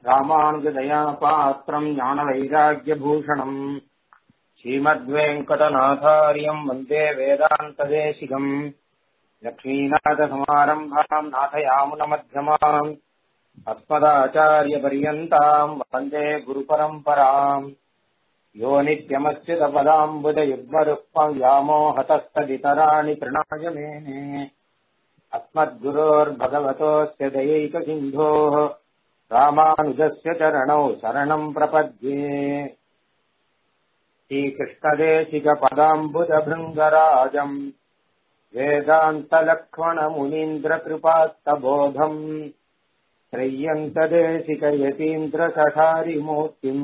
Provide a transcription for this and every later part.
ராமானுஜதயாபாத்திரம் ஞானவைராக்கியபூஷணம் ஸ்ரீமத்வேங்கடநாதாரியம் வந்தே வேதாந்ததேசிகம் லக்ஷ்மீநாதசமாரம்பாம் நாथयामुनमध्यमाम् अस्मदाचार्यपर्यन्ताम् वन्दे गुरुपरम्पराम् यो नित्यमच्युतपदाम्बुजयुग्मरुक्मम् व्यामोहतस्तदितराणि तृणाय मेने अस्मद्गुरोर्भगवतोऽस्य दयैकसिन्धोः रामानुजस्य चरणौ शरणम् प्रपद्ये श्रीकृष्णदेशिकपदाम्बुजभृङ्गराजम् वेदान्तलक्ष्मणमुनीन्द्रकृपात्तबोधम् त्रय्यन्तदेशिकयतीन्द्रसठारिमूर्तिम्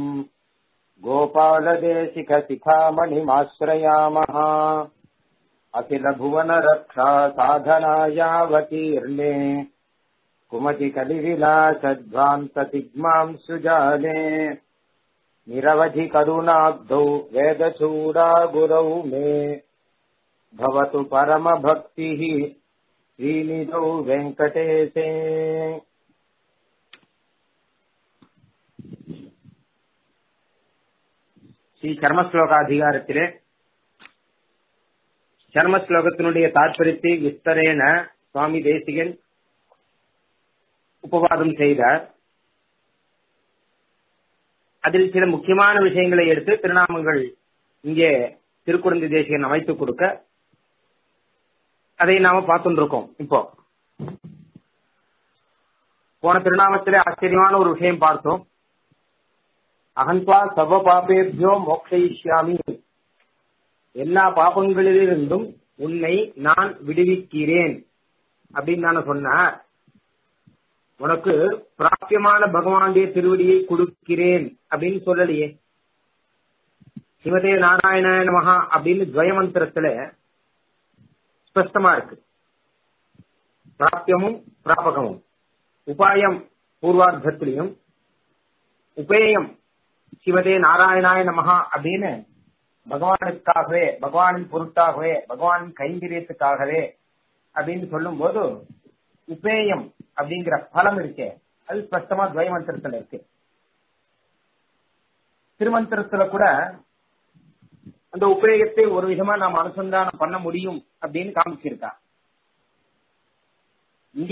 गोपालदेशिकशिखामणिमाश्रयामः अखिलभुवनरक्षा साधनायावतीर्णे कुमतिकलिविलासध्वान्ततिग्माम् सुजाले निरवधिकरुणाब्धौ वेदचूडा गुरौ मे भवतु परमभक्तिः श्रीनिधौ वेङ्कटेशे ஸ்ரீ கர்மஸ்லோகாதிகாரத்திலே சர்ம ஸ்லோகத்தினுடைய தாற்பயத்தை விஸ்தரேன சுவாமி தேசிகன் உபவாதம் செய்தார் அதில் சில முக்கியமான விஷயங்களை எடுத்து திருநாமங்கள் இங்கே திருக்குறந்தி தேசிகன் அமைத்துக் கொடுக்க அதை நாம பார்த்துட்டு இருக்கோம் இப்போ போன திருநாமத்திலே ஆச்சரியமான ஒரு விஷயம் பார்த்தோம் அகந்த்வா சர்வ பாபேபியோ மோக்ஷயிஷ்யாமி எல்லா பாபங்களிலிருந்தும் உன்னை நான் விடுவிக்கிறேன் அப்படின்னு நான் சொன்னார் உனக்கு பிராப்தியமான பகவானுடைய திருவடியை கொடுக்கிறேன் அப்படின்னு சொல்லலையே சிவதே நாராயண நமகா அப்படின்னு துவயமந்திரத்துல ஸ்பஷ்டமா இருக்கு பிராப்தியமும் பிராபகமும் உபாயம் பூர்வார்த்தத்திலையும் உபேயம் சிவதே நாராயணாய நமகா அப்படின்னு பகவானுக்காகவே பகவானின் பொருட்டாகவே பகவானின் கைங்கரியத்துக்காகவே அப்படின்னு சொல்லும் போது உபேயம் அப்படிங்கிற பலம் இருக்கே அது ஸ்பஷ்டமா துவயமந்திரத்துல இருக்கு திருமந்திரத்துல கூட அந்த உபயோகத்தை ஒரு விதமா நாம் அனுசந்தானம் பண்ண முடியும் அப்படின்னு காமிச்சிருக்கா இங்க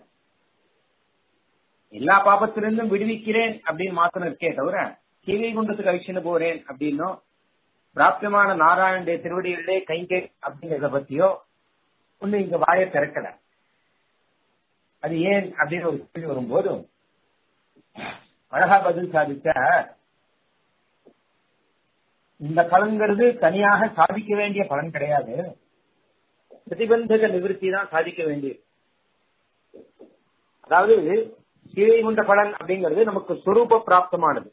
எல்லா பாபத்திலிருந்தும் விடுவிக்கிறேன் அப்படின்னு மாத்திரம் இருக்கே தவிர கீழே குண்டத்துக்கு அழிச்சுன்னு போறேன் அப்படின்னும் பிராப்தியமான நாராயணுடைய திருவடிகளிலே கைங்க அப்படிங்கிறத பத்தியோ ஒண்ணு இங்க வாய திறக்கல அது ஏன் அப்படின்னு ஒரு கேள்வி வரும்போது அழகா பதில் சாதிச்ச இந்த பலன்கிறது தனியாக சாதிக்க வேண்டிய பலன் கிடையாது பிரதிபந்தக நிவர்த்தி தான் சாதிக்க வேண்டியது அதாவது சீதைகுண்ட பலன் அப்படிங்கிறது நமக்கு சுரூப பிராப்தமானது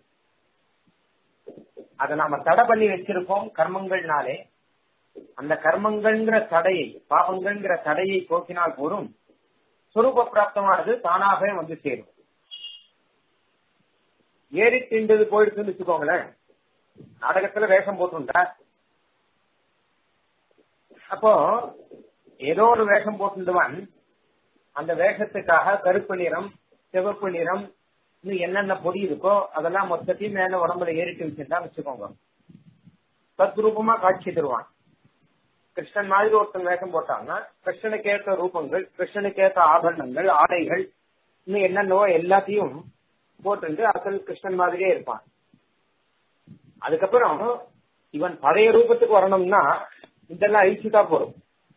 அதை நாம தடை பண்ணி வச்சிருக்கோம் கர்மங்கள்னாலே அந்த கர்மங்கள்ங்கிற தடையை பாபங்கள்ங்கிற தடையை போக்கினால் போதும் சுரூப பிராப்தமானது தானாகவே வந்து சேரும் ஏறி திண்டது போயிடுச்சுன்னு வச்சுக்கோங்களேன் நாடகத்துல வேஷம் போட்டுண்டா அப்போ ஏதோ ஒரு வேஷம் போட்டுடுவான் அந்த வேஷத்துக்காக கருப்பு நிறம் சிவப்பு நிறம் இன்னும் என்னென்ன பொடி இருக்கோ அதெல்லாம் மொத்தத்தையும் மேல உடம்புல ஏறிட்டு வச்சிருந்தா வச்சுக்கோங்க தத்ரூபமா காட்சி தருவான் கிருஷ்ணன் மாதிரி ஒருத்தன் வேஷம் போட்டாங்கன்னா கிருஷ்ணனுக்கு ஏற்ற ரூபங்கள் கிருஷ்ணனுக்கு ஏற்ற ஆபரணங்கள் ஆடைகள் இன்னும் என்னென்னவோ எல்லாத்தையும் போட்டு அசல் கிருஷ்ணன் மாதிரியே இருப்பான் அதுக்கப்புறம் இவன் பழைய ரூபத்துக்கு வரணும்னா இதெல்லாம் அழிச்சுட்டா போறோம்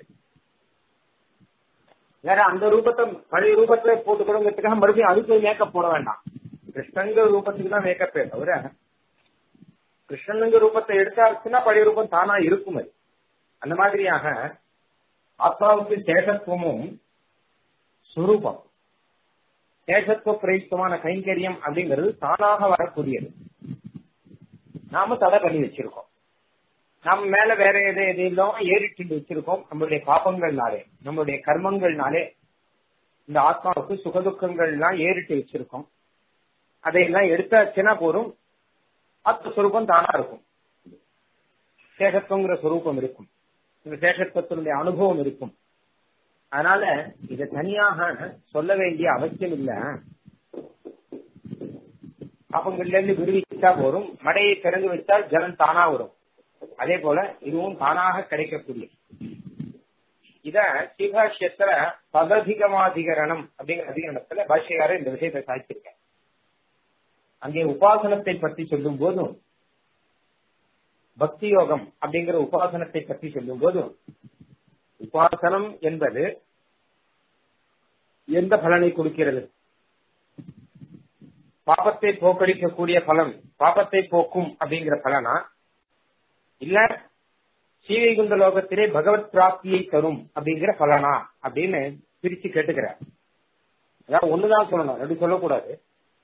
வேற அந்த ரூபத்தை பழைய ரூபத்துல போட்டுக்கணுங்கிறதுக்காக மறுபடியும் அதுக்கு மேக்கப் போட வேண்டாம் கிருஷ்ணங்கிற ரூபத்துக்கு தான் மேக்கப்பே தவிர கிருஷ்ணனுங்க ரூபத்தை எடுத்தாச்சுன்னா பழைய ரூபம் தானா இருக்கும் அது அந்த மாதிரியாக ஆத்மாவுக்கு சேஷத்துவமும் சுரூபம் சேஷத்துவ பிரயுக்தமான கைங்கரியம் அப்படிங்கிறது தானாக வரக்கூடியது நாம தடை பண்ணி வச்சிருக்கோம் நம்ம மேல வேற எதை எதையும் ஏறிட்டு வச்சிருக்கோம் நம்மளுடைய பாப்பங்கள்னாலே நம்மளுடைய கர்மங்கள்னாலே இந்த ஆத்மாவுக்கு சுகதுக்கங்கள்லாம் ஏறிட்டு வச்சிருக்கோம் அதையெல்லாம் எடுத்தாச்சுன்னா போதும் ஆத்மஸ்வரூபம் தானா இருக்கும் சேஷத்துவங்கிற சுரூபம் இருக்கும் இந்த சேஷத்துவத்தினுடைய அனுபவம் இருக்கும் அதனால இதை தனியாக சொல்ல வேண்டிய அவசியம் இல்ல பாப்பங்கள்ல இருந்து விடுவிச்சா போரும் மடையை திறந்து விட்டால் ஜலம் தானா வரும் அதே போல இதுவும் தானாக கிடைக்கக்கூடிய இத சிவபாஷ்யத்துல பததிகமாதிகரணம் அப்படிங்கிற அதிகரணத்துல பாஷ்யக்காரர் இந்த விஷயத்தை சாய்ச்சிருக்க அங்கே உபாசனத்தை பற்றி சொல்லும் போதும் பக்தி யோகம் அப்படிங்கிற உபாசனத்தை பற்றி சொல்லும் போதும் உபாசனம் என்பது எந்த பலனை கொடுக்கிறது பாபத்தை போக்கடிக்கக்கூடிய பலன் பாபத்தை போக்கும் அப்படிங்கிற பலனா இல்ல சீவைகுந்த லோகத்திலே பகவத் பிராப்தியை தரும் அப்படிங்கிற பலனா அப்படின்னு பிரிச்சு கேட்டுக்கிறார் அதாவது ஒண்ணுதான் சொல்லணும் ரெண்டு சொல்லக்கூடாது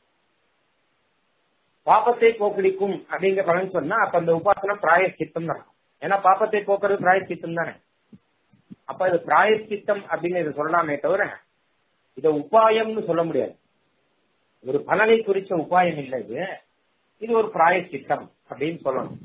பாப்பத்தை போக்கடிக்கும் அப்படிங்கிற பலன் சொன்னா அப்ப அந்த உபாசனம் பிராயச்சித்தம் தான் ஏன்னா பாப்பத்தை போக்குறது பிராயச்சித்தம் தானே அப்ப இது பிராயச்சித்தம் அப்படின்னு இதை சொல்லலாமே தவிர இத உபாயம்னு சொல்ல முடியாது ஒரு பலனை குறிச்ச உபாயம் இல்லை இது இது ஒரு பிராயச்சித்தம் அப்படின்னு சொல்லணும்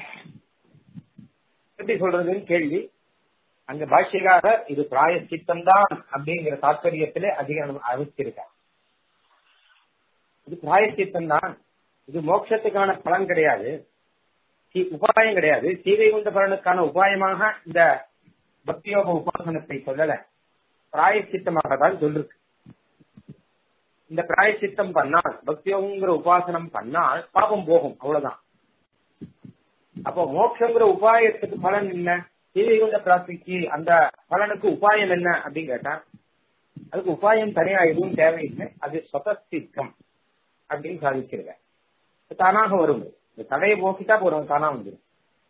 எப்படி சொல்றதுன்னு கேள்வி அங்க பாஷ்யக்காக இது பிராயச்சித்தம் தான் அப்படிங்கிற தாற்பயத்திலே அதிகம் அறிவிச்சிருக்கார் இது பிராயச்சித்தம் தான் இது மோட்சத்துக்கான பலன் கிடையாது உபாயம் கிடையாது சீதை கொண்ட பலனுக்கான உபாயமாக இந்த பக்தியோக உபாசனத்தை சொல்லல பிராயச்சித்தமாக தான் சொல்லிருக்கு இந்த பிராயச்சித்தம் பண்ணால் பக்தியோகங்கிற உபாசனம் பண்ணால் பாபம் போகும் அவ்வளவுதான் அப்போ மோட்சங்கிற உபாயத்துக்கு பலன் என்ன சீவைகுண்ட பிராப்திக்கு அந்த பலனுக்கு உபாயம் என்ன அப்படின்னு கேட்டா அதுக்கு உபாயம் தனியா எதுவும் தேவையில்லை அது சொதஸ்தித்தம் அப்படின்னு சாதிச்சிருக்க தானாக வரும் இந்த தடையை போக்கிட்டா போறோம் தானா வந்துடும்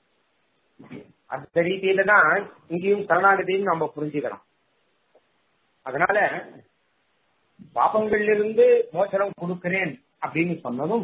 அந்த ரீதியில தான் இங்கேயும் கருணாகதியும் நம்ம புரிஞ்சுக்கணும் அதனால பாபங்களிலிருந்து மோசனம் கொடுக்கிறேன் அப்படின்னு சொன்னதும்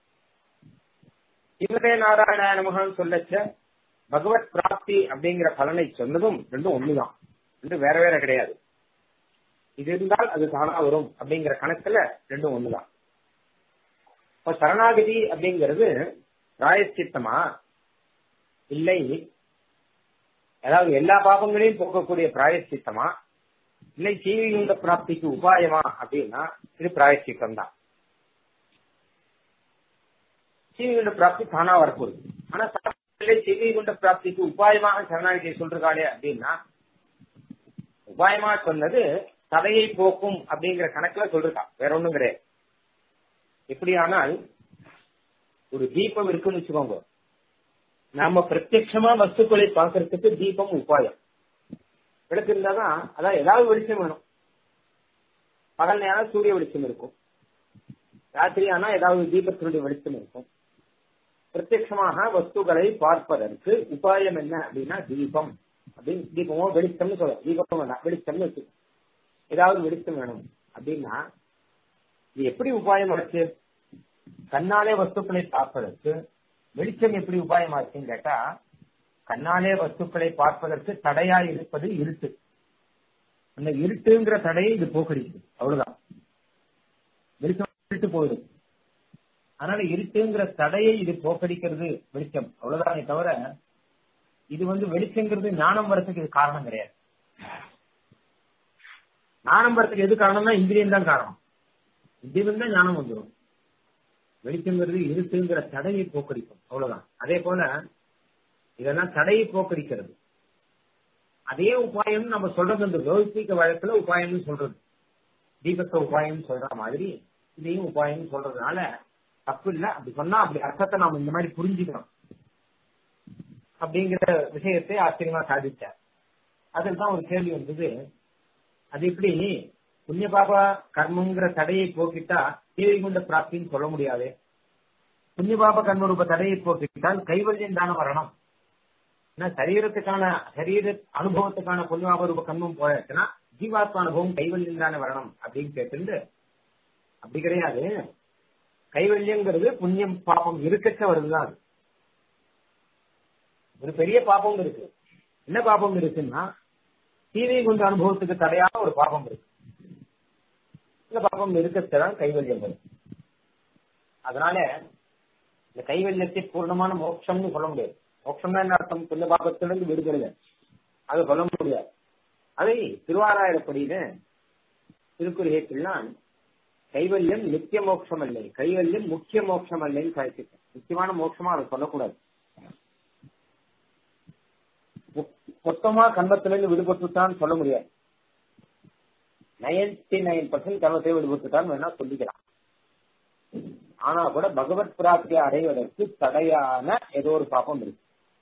இவரே நாராயண நமகன் சொல்லச்ச பகவத் பிராப்தி அப்படிங்கிற பலனை சொன்னதும் ரெண்டும் ஒண்ணுதான் ரெண்டும் வேற வேற கிடையாது இது இருந்தால் அது தானா வரும் அப்படிங்கிற கணக்குல ரெண்டும் ஒண்ணுதான் இப்ப சரணாகதி அப்படிங்கிறது பிராயச்சித்தமா இல்லை அதாவது எல்லா பாபங்களையும் போக்கக்கூடிய பிராயச்சித்தமா இல்லை சீவியுண்ட பிராப்திக்கு உபாயமா அப்படின்னா இது பிராயச்சித்தம் தான் சீவிகுண்ட பிராப்தி தானா வரப்போகுது ஆனா சீவிகுண்ட பிராப்திக்கு உபாயமாக சரணாகிதியை சொல்றாளே அப்படின்னா உபாயமா சொன்னது தடையை போக்கும் அப்படிங்கிற கணக்குல சொல்றான் வேற ஒண்ணும் கிடையாது எப்படியானால் ஒரு தீபம் இருக்குன்னு வச்சுக்கோங்க நாம பிரத்யட்சமா வஸ்துக்களை பார்க்கறதுக்கு தீபம் உபாயம் விளக்கு இருந்தாதான் அதான் ஏதாவது வெளிச்சம் வேணும் பகல் நேரம் சூரிய வெளிச்சம் இருக்கும் ராத்திரி ஆனா ஏதாவது தீபத்தினுடைய வெளிச்சம் இருக்கும் பிரத்யட்சமாக வஸ்துக்களை பார்ப்பதற்கு உபாயம் என்ன அப்படின்னா தீபம் அப்படின்னு தீபமோ வெளிச்சம்னு சொல்ல தீபம் வேண்டாம் வெளிச்சம்னு வச்சு ஏதாவது வெளிச்சம் வேணும் அப்படின்னா இது எப்படி உபாயம் ஆச்சு கண்ணாலே வஸ்துக்களை பார்ப்பதற்கு வெளிச்சம் எப்படி உபாயம் ஆச்சுன்னு கேட்டா கண்ணாலே வஸ்துக்களை பார்ப்பதற்கு தடையா இருப்பது இருட்டு அந்த இருட்டுங்கிற தடையை இது போக்கடிக்குது அவ்வளவுதான் வெளிச்சம் இருட்டு போயிடும் அதனால இருட்டுங்கிற தடையை இது போக்கடிக்கிறது வெளிச்சம் அவ்வளவுதானே தவிர இது வந்து வெளிச்சங்கிறது ஞானம் வரத்துக்கு இது காரணம் கிடையாது ஞானம் வரத்துக்கு எது காரணம்னா இந்திரியம் தான் காரணம் இந்திரியம் தான் ஞானம் வந்துடும் வெளிச்சங்கிறது இருட்டுங்கிற தடையை போக்கடிக்கும் அவ்வளவுதான் அதே போல இதெல்லாம் தடையை போக்கடிக்கிறது அதே உபாயம் நம்ம சொல்றது இந்த லௌகிக வழக்குல உபாயம்னு சொல்றது தீபத்த உபாயம் சொல்ற மாதிரி இதையும் உபாயம் சொல்றதுனால தப்பு இல்ல அப்படி சொன்னா அப்படி அர்த்தத்தை நாம இந்த மாதிரி புரிஞ்சுக்கணும் அப்படிங்கிற விஷயத்தை ஆச்சரியமா சாதிச்சார் அதில் தான் ஒரு கேள்வி வந்தது அது எப்படி புண்ணிய பாபா கர்மங்கிற தடையை போக்கிட்டா தீவை கொண்ட பிராப்தின்னு சொல்ல முடியாது புண்ணிய பாப கர்ம ரூப தடையை போக்கிட்டால் கைவல்யம் தானே வரணும் ஏன்னா சரீரத்துக்கான சரீர அனுபவத்துக்கான புண்ணியபாப ரூப கர்மம் போயாச்சுன்னா ஜீவாத்மா அனுபவம் கைவல்யம் தானே வரணும் அப்படின்னு கேட்டு அப்படி கிடையாது கைவல்யங்கிறது புண்ணியம் பாபம் இருக்கச்ச வருதுதான் அது ஒரு பெரிய பாபம் இருக்கு என்ன பாபம் இருக்குன்னா தீவை கொண்ட அனுபவத்துக்கு தடையான ஒரு பாபம் இருக்கு இந்த பாபம் இருக்கத்தான் கைவல்யம் வரும் அதனால இந்த கைவல்யத்தை பூர்ணமான மோட்சம்னு சொல்ல முடியாது மோட்சம் என்ன அர்த்தம் புண்ணிய பாபத்திலிருந்து விடுதலை அது சொல்ல முடியாது அதை திருவாராயிரப்படியில திருக்குறேக்கெல்லாம் கைவல்யம் நித்திய மோட்சம் இல்லை கைவல்யம் முக்கிய மோட்சம் இல்லைன்னு சாதிச்சிருக்கேன் முக்கியமான மோட்சமா அதை சொல்லக்கூடாது மொத்தமா கர்மத்திலிருந்து விடுபட்டுட்டான்னு சொல்ல முடியாது நைன்டி நைன் பர்சன்ட் கர்மத்தை விடுபட்டுட்டான்னு வேணா சொல்லிக்கலாம் ஆனா கூட பகவத் பிராப்தியை அடைவதற்கு தடையான ஏதோ ஒரு பாப்பம் இருக்கு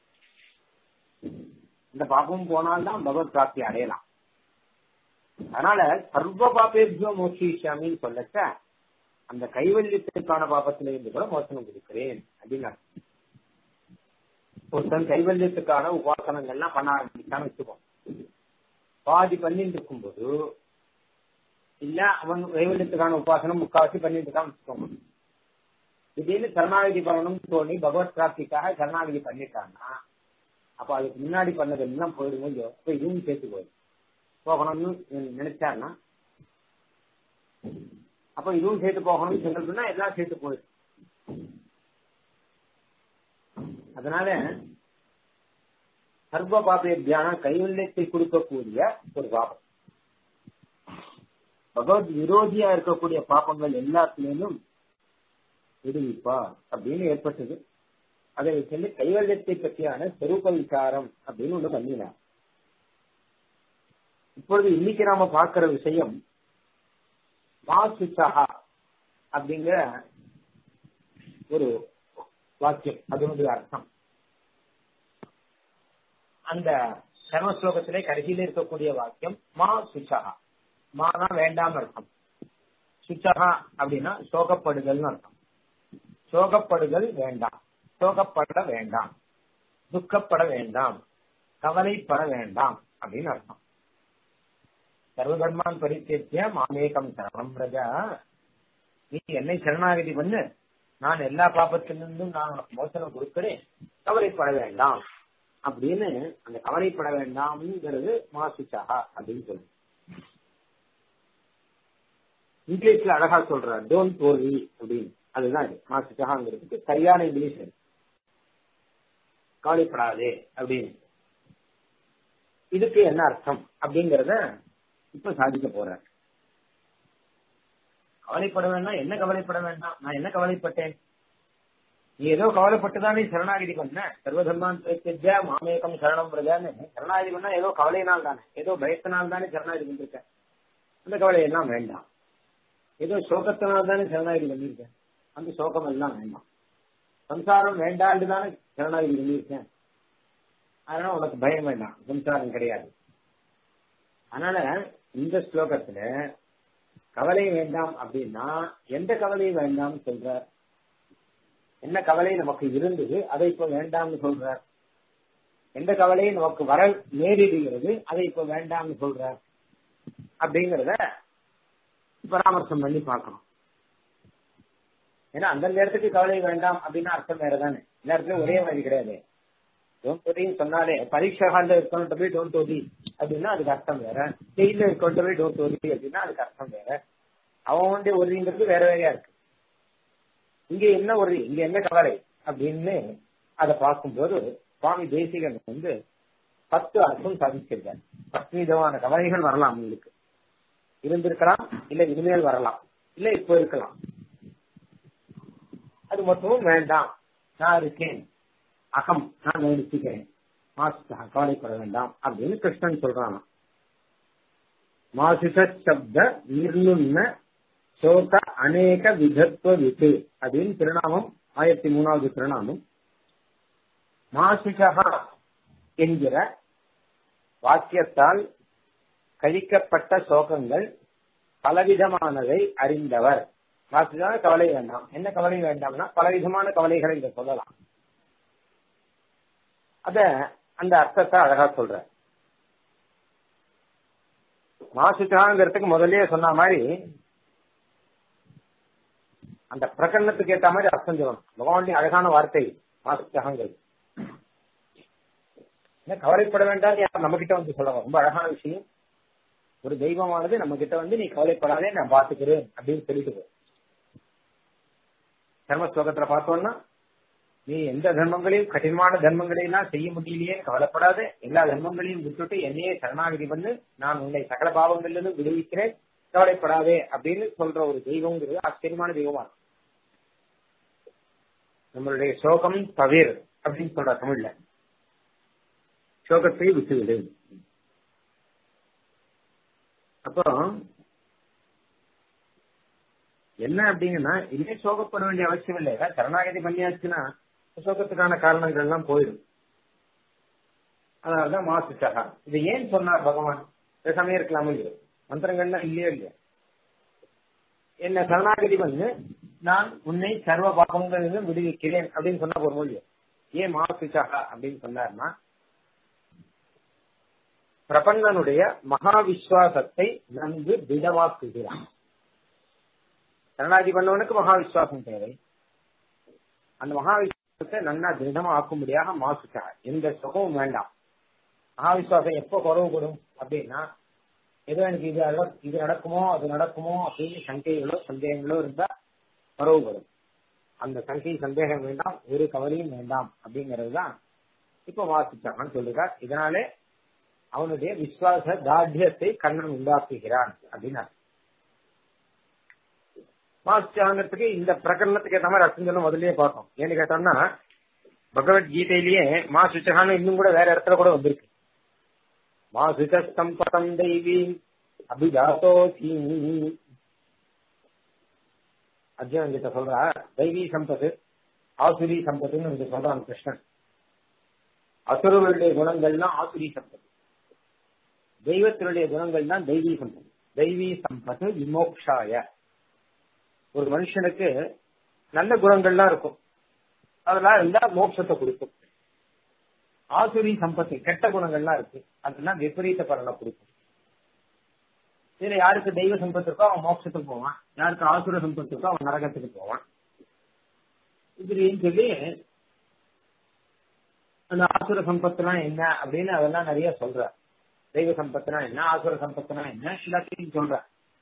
இந்த பாப்பம் போனால்தான் பகவத் பிராப்தி அடையலாம் அதனால சர்வ பாப்பேபியோ மோட்சிஷாமின்னு சொல்லச்ச அந்த கைவல்யத்திற்கான பாப்பத்திலிருந்து கூட மோசனம் கொடுக்கிறேன் அப்படின்னு ஒருத்தன் கைவல்யத்துக்கான உபாசனங்கள்லாம் பண்ண ஆரம்பிச்சான்னு வச்சுக்கோ பாதி பண்ணிட்டு இருக்கும்போது இல்ல அவன் கைவல்யத்துக்கான உபாசனம் முக்காவாசி பண்ணிட்டு இருக்கான்னு வச்சுக்கோங்க திடீர்னு சரணாகதி பண்ணணும்னு தோணி பகவத் பிராப்திக்காக சரணாகதி பண்ணிட்டான்னா அப்ப அதுக்கு முன்னாடி பண்ணது எல்லாம் போயிடுமோ இல்லையோ அப்ப இதுவும் சேர்த்து போயிடும் போகணும்னு நினைச்சாருன்னா அப்ப இதுவும் சேர்த்து போகணும்னு சொல்றதுன்னா எல்லாம் சேர்த்து போயிடும் அதனால சர்வ பாபிய தியானம் கைவல்யத்தை கொடுக்கக்கூடிய ஒரு பாபம் பகவத் விரோதியா இருக்கக்கூடிய பாப்பங்கள் எல்லாத்திலும் விடுவிப்பா அப்படின்னு ஏற்பட்டது அதை சொல்லி கைவல்யத்தை பற்றியான சொரூப விசாரம் அப்படின்னு ஒண்ணு பண்ணினார் இப்பொழுது இன்னைக்கு நாம பார்க்கிற விஷயம் வாசுசகா அப்படிங்கிற ஒரு வாக்கியம் அதனுடைய அர்த்தம் அந்த சர்மஸ்லோகத்திலே கடைசியில இருக்கக்கூடிய வாக்கியம் மா சுச்சகா மானா வேண்டாம் அர்த்தம் சுச்சகா அப்படின்னா சோகப்படுதல்னு அர்த்தம் சோகப்படுதல் வேண்டாம் சோகப்பட வேண்டாம் துக்கப்பட வேண்டாம் கவலைப்பட வேண்டாம் அப்படின்னு அர்த்தம் சர்வதர்மான் பரித்தேத்திய மாமேகம் சரணம் பிரஜா நீ என்னை சரணாகதி பண்ணு நான் எல்லா பாப்பத்திலிருந்தும் நான் உனக்கு மோசனம் கொடுக்கிறேன் கவலைப்பட வேண்டாம் அப்படின்னு அந்த கவலைப்பட வேண்டாம்ங்கிறது மாசுச்சாகா அப்படின்னு சொல்லு இங்கிலீஷ்ல அழகா சொல்ற டோன்ட் worry அப்படின்னு அதுதான் இது மாசுச்சாகாங்கிறதுக்கு சரியான இங்கிலீஷ் அது கவலைப்படாதே அப்படின்னு இதுக்கு என்ன அர்த்தம் அப்படிங்கறத இப்ப சாதிக்க போறேன் கவலைப்பட வேண்டாம் என்ன கவலைப்பட வேண்டாம் நான் என்ன கவலைப்பட்டேன் நீ ஏதோ கவலைப்பட்டுதானே சரணாகிதி பண்ண சர்வதர்மான் பிரத்யஜ மாமேகம் சரணம் பிரஜான்னு சரணாகிதி பண்ணா ஏதோ கவலையினால் தானே ஏதோ பயத்தினால் தானே சரணாகிதி பண்ணிருக்கேன் அந்த கவலை எல்லாம் வேண்டாம் ஏதோ சோகத்தினால் தானே சரணாகிதி பண்ணிருக்கேன் அந்த சோகம் எல்லாம் வேண்டாம் சம்சாரம் வேண்டாண்டு தானே சரணாகிதி பண்ணியிருக்கேன் அதனால உனக்கு பயம் வேண்டாம் சம்சாரம் கிடையாது அதனால இந்த ஸ்லோகத்துல கவலை வேண்டாம் அப்படின்னா எந்த கவலையும் வேண்டாம் சொல்ற என்ன கவலை நமக்கு இருந்தது அதை இப்ப வேண்டாம்னு சொல்றார் எந்த கவலையும் நமக்கு வர நேரிடுகிறது அதை இப்ப வேண்டாம்னு சொல்றார் அப்படிங்கறத பராமர்சம் பண்ணி பார்க்கணும் ஏன்னா அந்த நேரத்துக்கு கவலை வேண்டாம் அப்படின்னு அர்த்தம் வேற தானே எல்லா இடத்துலயும் ஒரே மாதிரி கிடையாது டோன்ட் ஒரின்னு சொன்னாலே பரீட்சா ஹால்ல இருக்கணும் போய் டோன்ட் ஒரி அப்படின்னா அதுக்கு அர்த்தம் வேற ஜெயில இருக்கணும் போய் டோன்ட் ஒரி அப்படின்னா அதுக்கு அர்த்தம் வேற அவன் வந்து ஒரிங்கிறது வேற வேறையா இருக்கு இங்க என்ன ஒரு இங்க என்ன கவலை அப்படின்னு அதை பார்க்கும்போது சுவாமி தேசிகன் வந்து பத்து அர்த்தம் சாதிச்சிருக்காரு பத்து விதமான கவலைகள் வரலாம் உங்களுக்கு இருந்திருக்கலாம் இல்ல இனிமேல் வரலாம் இல்ல இப்போ இருக்கலாம் அது மொத்தமும் வேண்டாம் நான் இருக்கேன் அகம் நான் கவனிச்சுக்கிறேன் மாசுக்கா கவலைப்பட வேண்டாம் அப்படின்னு கிருஷ்ணன் சொல்றான் மாசுஷ சப்த நிர்ணுன்ன சோக அநேக விதத்துவ வித்து அப்படின்னு திருநாமம் ஆயிரத்தி மூணாவது திருநாமம் மாசுஷகா என்கிற வாக்கியத்தால் கழிக்கப்பட்ட சோகங்கள் பலவிதமானதை அறிந்தவர் மாசுஷகா கவலை வேண்டாம் என்ன கவலை வேண்டாம்னா பலவிதமான கவலைகளை இங்க சொல்லலாம் அத அந்த அர்த்தத்தை அழகா சொல்ற மாசுஷகாங்கிறதுக்கு முதல்லயே சொன்ன மாதிரி அந்த பிரகடனத்துக்கு ஏத்த மாதிரி அர்த்தம் சொல்லணும் பகவானுடைய அழகான வார்த்தை மாசுத்தகங்கள் என்ன கவலைப்பட வேண்டாம் யார் நம்ம கிட்ட வந்து சொல்லலாம் ரொம்ப அழகான விஷயம் ஒரு தெய்வமானது நம்ம கிட்ட வந்து நீ கவலைப்படாதே நான் பாத்துக்கிறேன் அப்படின்னு சொல்லிட்டு தர்ம ஸ்லோகத்துல பார்த்தோம்னா நீ எந்த தர்மங்களையும் கடினமான தர்மங்களையெல்லாம் செய்ய முடியலையே கவலைப்படாத எல்லா தர்மங்களையும் விட்டுட்டு என்னையே சரணாகதி பண்ணு நான் உன்னை சகல பாவங்களிலிருந்து விடுவிக்கிறேன் கவலைப்படாதே அப்படின்னு சொல்ற ஒரு தெய்வங்கிறது ஆச்சரியமான தெய்வமா இருக்கும் நம்மளுடைய சோகம் தவிர் அப்படின்னு சொல்ற தமிழ்ல சோகத்தை விட்டுவிடு அப்போ என்ன அப்படிங்கன்னா இனிமே சோகப்பட வேண்டிய அவசியம் இல்லை ஏதாவது சரணாகதி பண்ணியாச்சுன்னா சோகத்துக்கான காரணங்கள் எல்லாம் போயிடும் அதனாலதான் மாசுச்சகா இது ஏன் சொன்னார் பகவான் பேசாமே இருக்கலாமோ இல்லையோ மந்திரங்கள்லாம் இல்லையோ இல்லையா என்ன சரணாகதி வந்து நான் உன்னை சர்வ பாபங்களிலும் விடுவிக்கிறேன் அப்படின்னு சொன்னா ஒரு மொழியோ ஏன் மாசுச்சகா அப்படின்னு சொன்னார்னா பிரபன்னனுடைய மகா விஸ்வாசத்தை நன்கு திடமாக்குகிறான் சரணாகி பண்ணவனுக்கு மகா விஸ்வாசம் தேவை அந்த மகா விஸ்வாசத்தை நன்னா திடமா ஆக்கும்படியாக மாசுச்சா எந்த சுகமும் வேண்டாம் மகா விஸ்வாசம் எப்போ குறவுபடும் அப்படின்னா ஏதோ எனக்கு இது இது நடக்குமோ அது நடக்குமோ அப்படின்னு சங்கைகளோ சந்தேகங்களோ இருந்தா குறவுபடும் அந்த சங்கை சந்தேகம் வேண்டாம் ஒரு கவலையும் வேண்டாம் அப்படிங்கிறது தான் இப்ப வாசிச்சாங்கன்னு சொல்லுறார் இதனாலே அவனுடைய விசுவாச தார்டியத்தை கண்ணன் உண்டாக்குகிறான் அப்படின்னு வாசிச்சாங்கிறதுக்கு இந்த பிரகரணத்துக்கு ஏற்ற மாதிரி அர்த்தம் சொல்ல முதல்லயே பார்த்தோம் ஏன்னு கேட்டோம்னா பகவத்கீதையிலேயே மா சுச்சகான்னு இன்னும் கூட வேற இடத்துல கூட வந்திருக்கு மா சுச்சஸ்தம் பதம் தெய்வீ அபிஜாத்தோ அர்ஜுனன் கிட்ட சொல்றா தெய்வீ சம்பத்து ஆசுரி சம்பத்துன்னு சொல்றான் கிருஷ்ணன் அசுரர்களுடைய குணங்கள்லாம் ஆசுரி சம்பத்து தெய்வத்தினுடைய குணங்கள் தான் தெய்வீ சம்பத்து தெய்வீ சம்பத்து விமோக்ஷாய ஒரு மனுஷனுக்கு நல்ல குணங்கள்லாம் இருக்கும் அதெல்லாம் இருந்தா மோட்சத்தை கொடுக்கும் ஆசுரி சம்பத்தி கெட்ட குணங்கள்லாம் இருக்கு அதெல்லாம் விபரீத பலனை கொடுக்கும் இதுல யாருக்கு தெய்வ சம்பத்து இருக்கோ அவன் மோட்சத்துக்கு போவான் யாருக்கு ஆசுர சம்பத்து இருக்கோ அவன் நரகத்துக்கு போவான் இப்படின்னு சொல்லி அந்த ஆசுர சம்பத்துனா என்ன அப்படின்னு அதெல்லாம் நிறைய சொல்ற தெய்வ சம்பத்துனா என்ன ஆசுர சம்பத்துனா என்ன எல்லாத்தையும் சொல்ற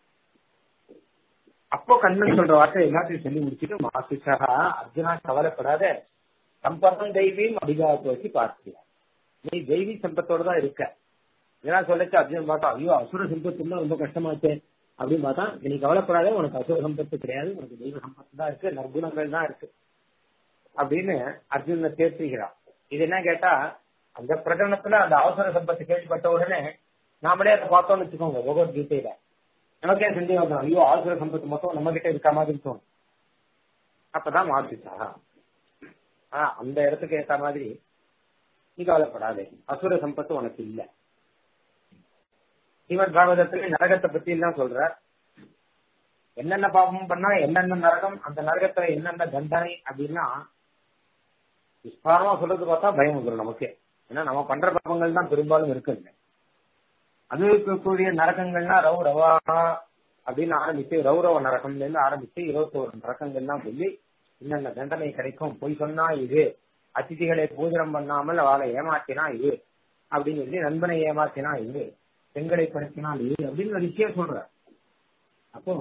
அப்போ கண்ணன் சொல்ற வார்த்தை எல்லாத்தையும் சொல்லி முடிச்சுட்டு மாசுஷா அர்ஜுனா கவலைப்படாத சம்பந்தம் தெய்வீம் அதிகாரத்தை வச்சு பார்க்கிறார் நீ தெய்வீ சம்பத்தோட தான் இருக்க இதெல்லாம் சொல்லச்சு அர்ஜுனன் பார்த்தா ஐயோ அசுர சம்பத்துன்னா ரொம்ப கஷ்டமாச்சு அப்படின்னு பார்த்தா நீ கவலைப்படாத உனக்கு அசுர சம்பத்து கிடையாது உனக்கு தெய்வ சம்பத்து தான் இருக்கு நற்குணங்கள் தான் இருக்கு அப்படின்னு அர்ஜுனனை தேர்த்துகிறான் இது என்ன கேட்டா அந்த பிரகடனத்துல அந்த அவசர சம்பத்து கேள்விப்பட்ட உடனே நாமளே அதை பார்த்தோம்னு வச்சுக்கோங்க பகவத்கீதையில நமக்கே சந்தேகம் வந்துடும் ஐயோ ஆசுர சம்பத்து மொத்தம் நம்ம கிட்ட இருக்க மாதிரி தோணும் அப்பதான் மாத்திச்சா ஆஹ் அந்த இடத்துக்கு ஏத்த மாதிரி நீ கவலைப்படாதே அசுர சம்பத்து உனக்கு இல்ல ஸ்ரீமத் பாகவதத்துல நரகத்தை பத்தி எல்லாம் சொல்ற என்னென்ன பாவம் பண்ணா என்னென்ன நரகம் அந்த நரகத்துல என்னென்ன தண்டனை அப்படின்னா விஸ்தாரமா சொல்றது பார்த்தா பயம் வந்துடும் நமக்கு ஏன்னா நம்ம பண்ற பாவங்கள் தான் பெரும்பாலும் இருக்குங்க அது இருக்கக்கூடிய நரகங்கள்னா ரவ் ரவா அப்படின்னு ஆரம்பிச்சு ரௌரவ நரகம்ல இருந்து ஆரம்பிச்சு இருபத்தோரு நரகங்கள்லாம் சொல்லி என்னென்ன தண்டனை கிடைக்கும் பொய் சொன்னா இது அதிதிகளை பூஜனம் பண்ணாமல் அவளை ஏமாத்தினா இது அப்படின்னு சொல்லி நண்பனை ஏமாத்தினா இது பெண்களை படுத்தினால் இது அப்படின்னு ஒரு விஷயம் சொல்ற அப்போ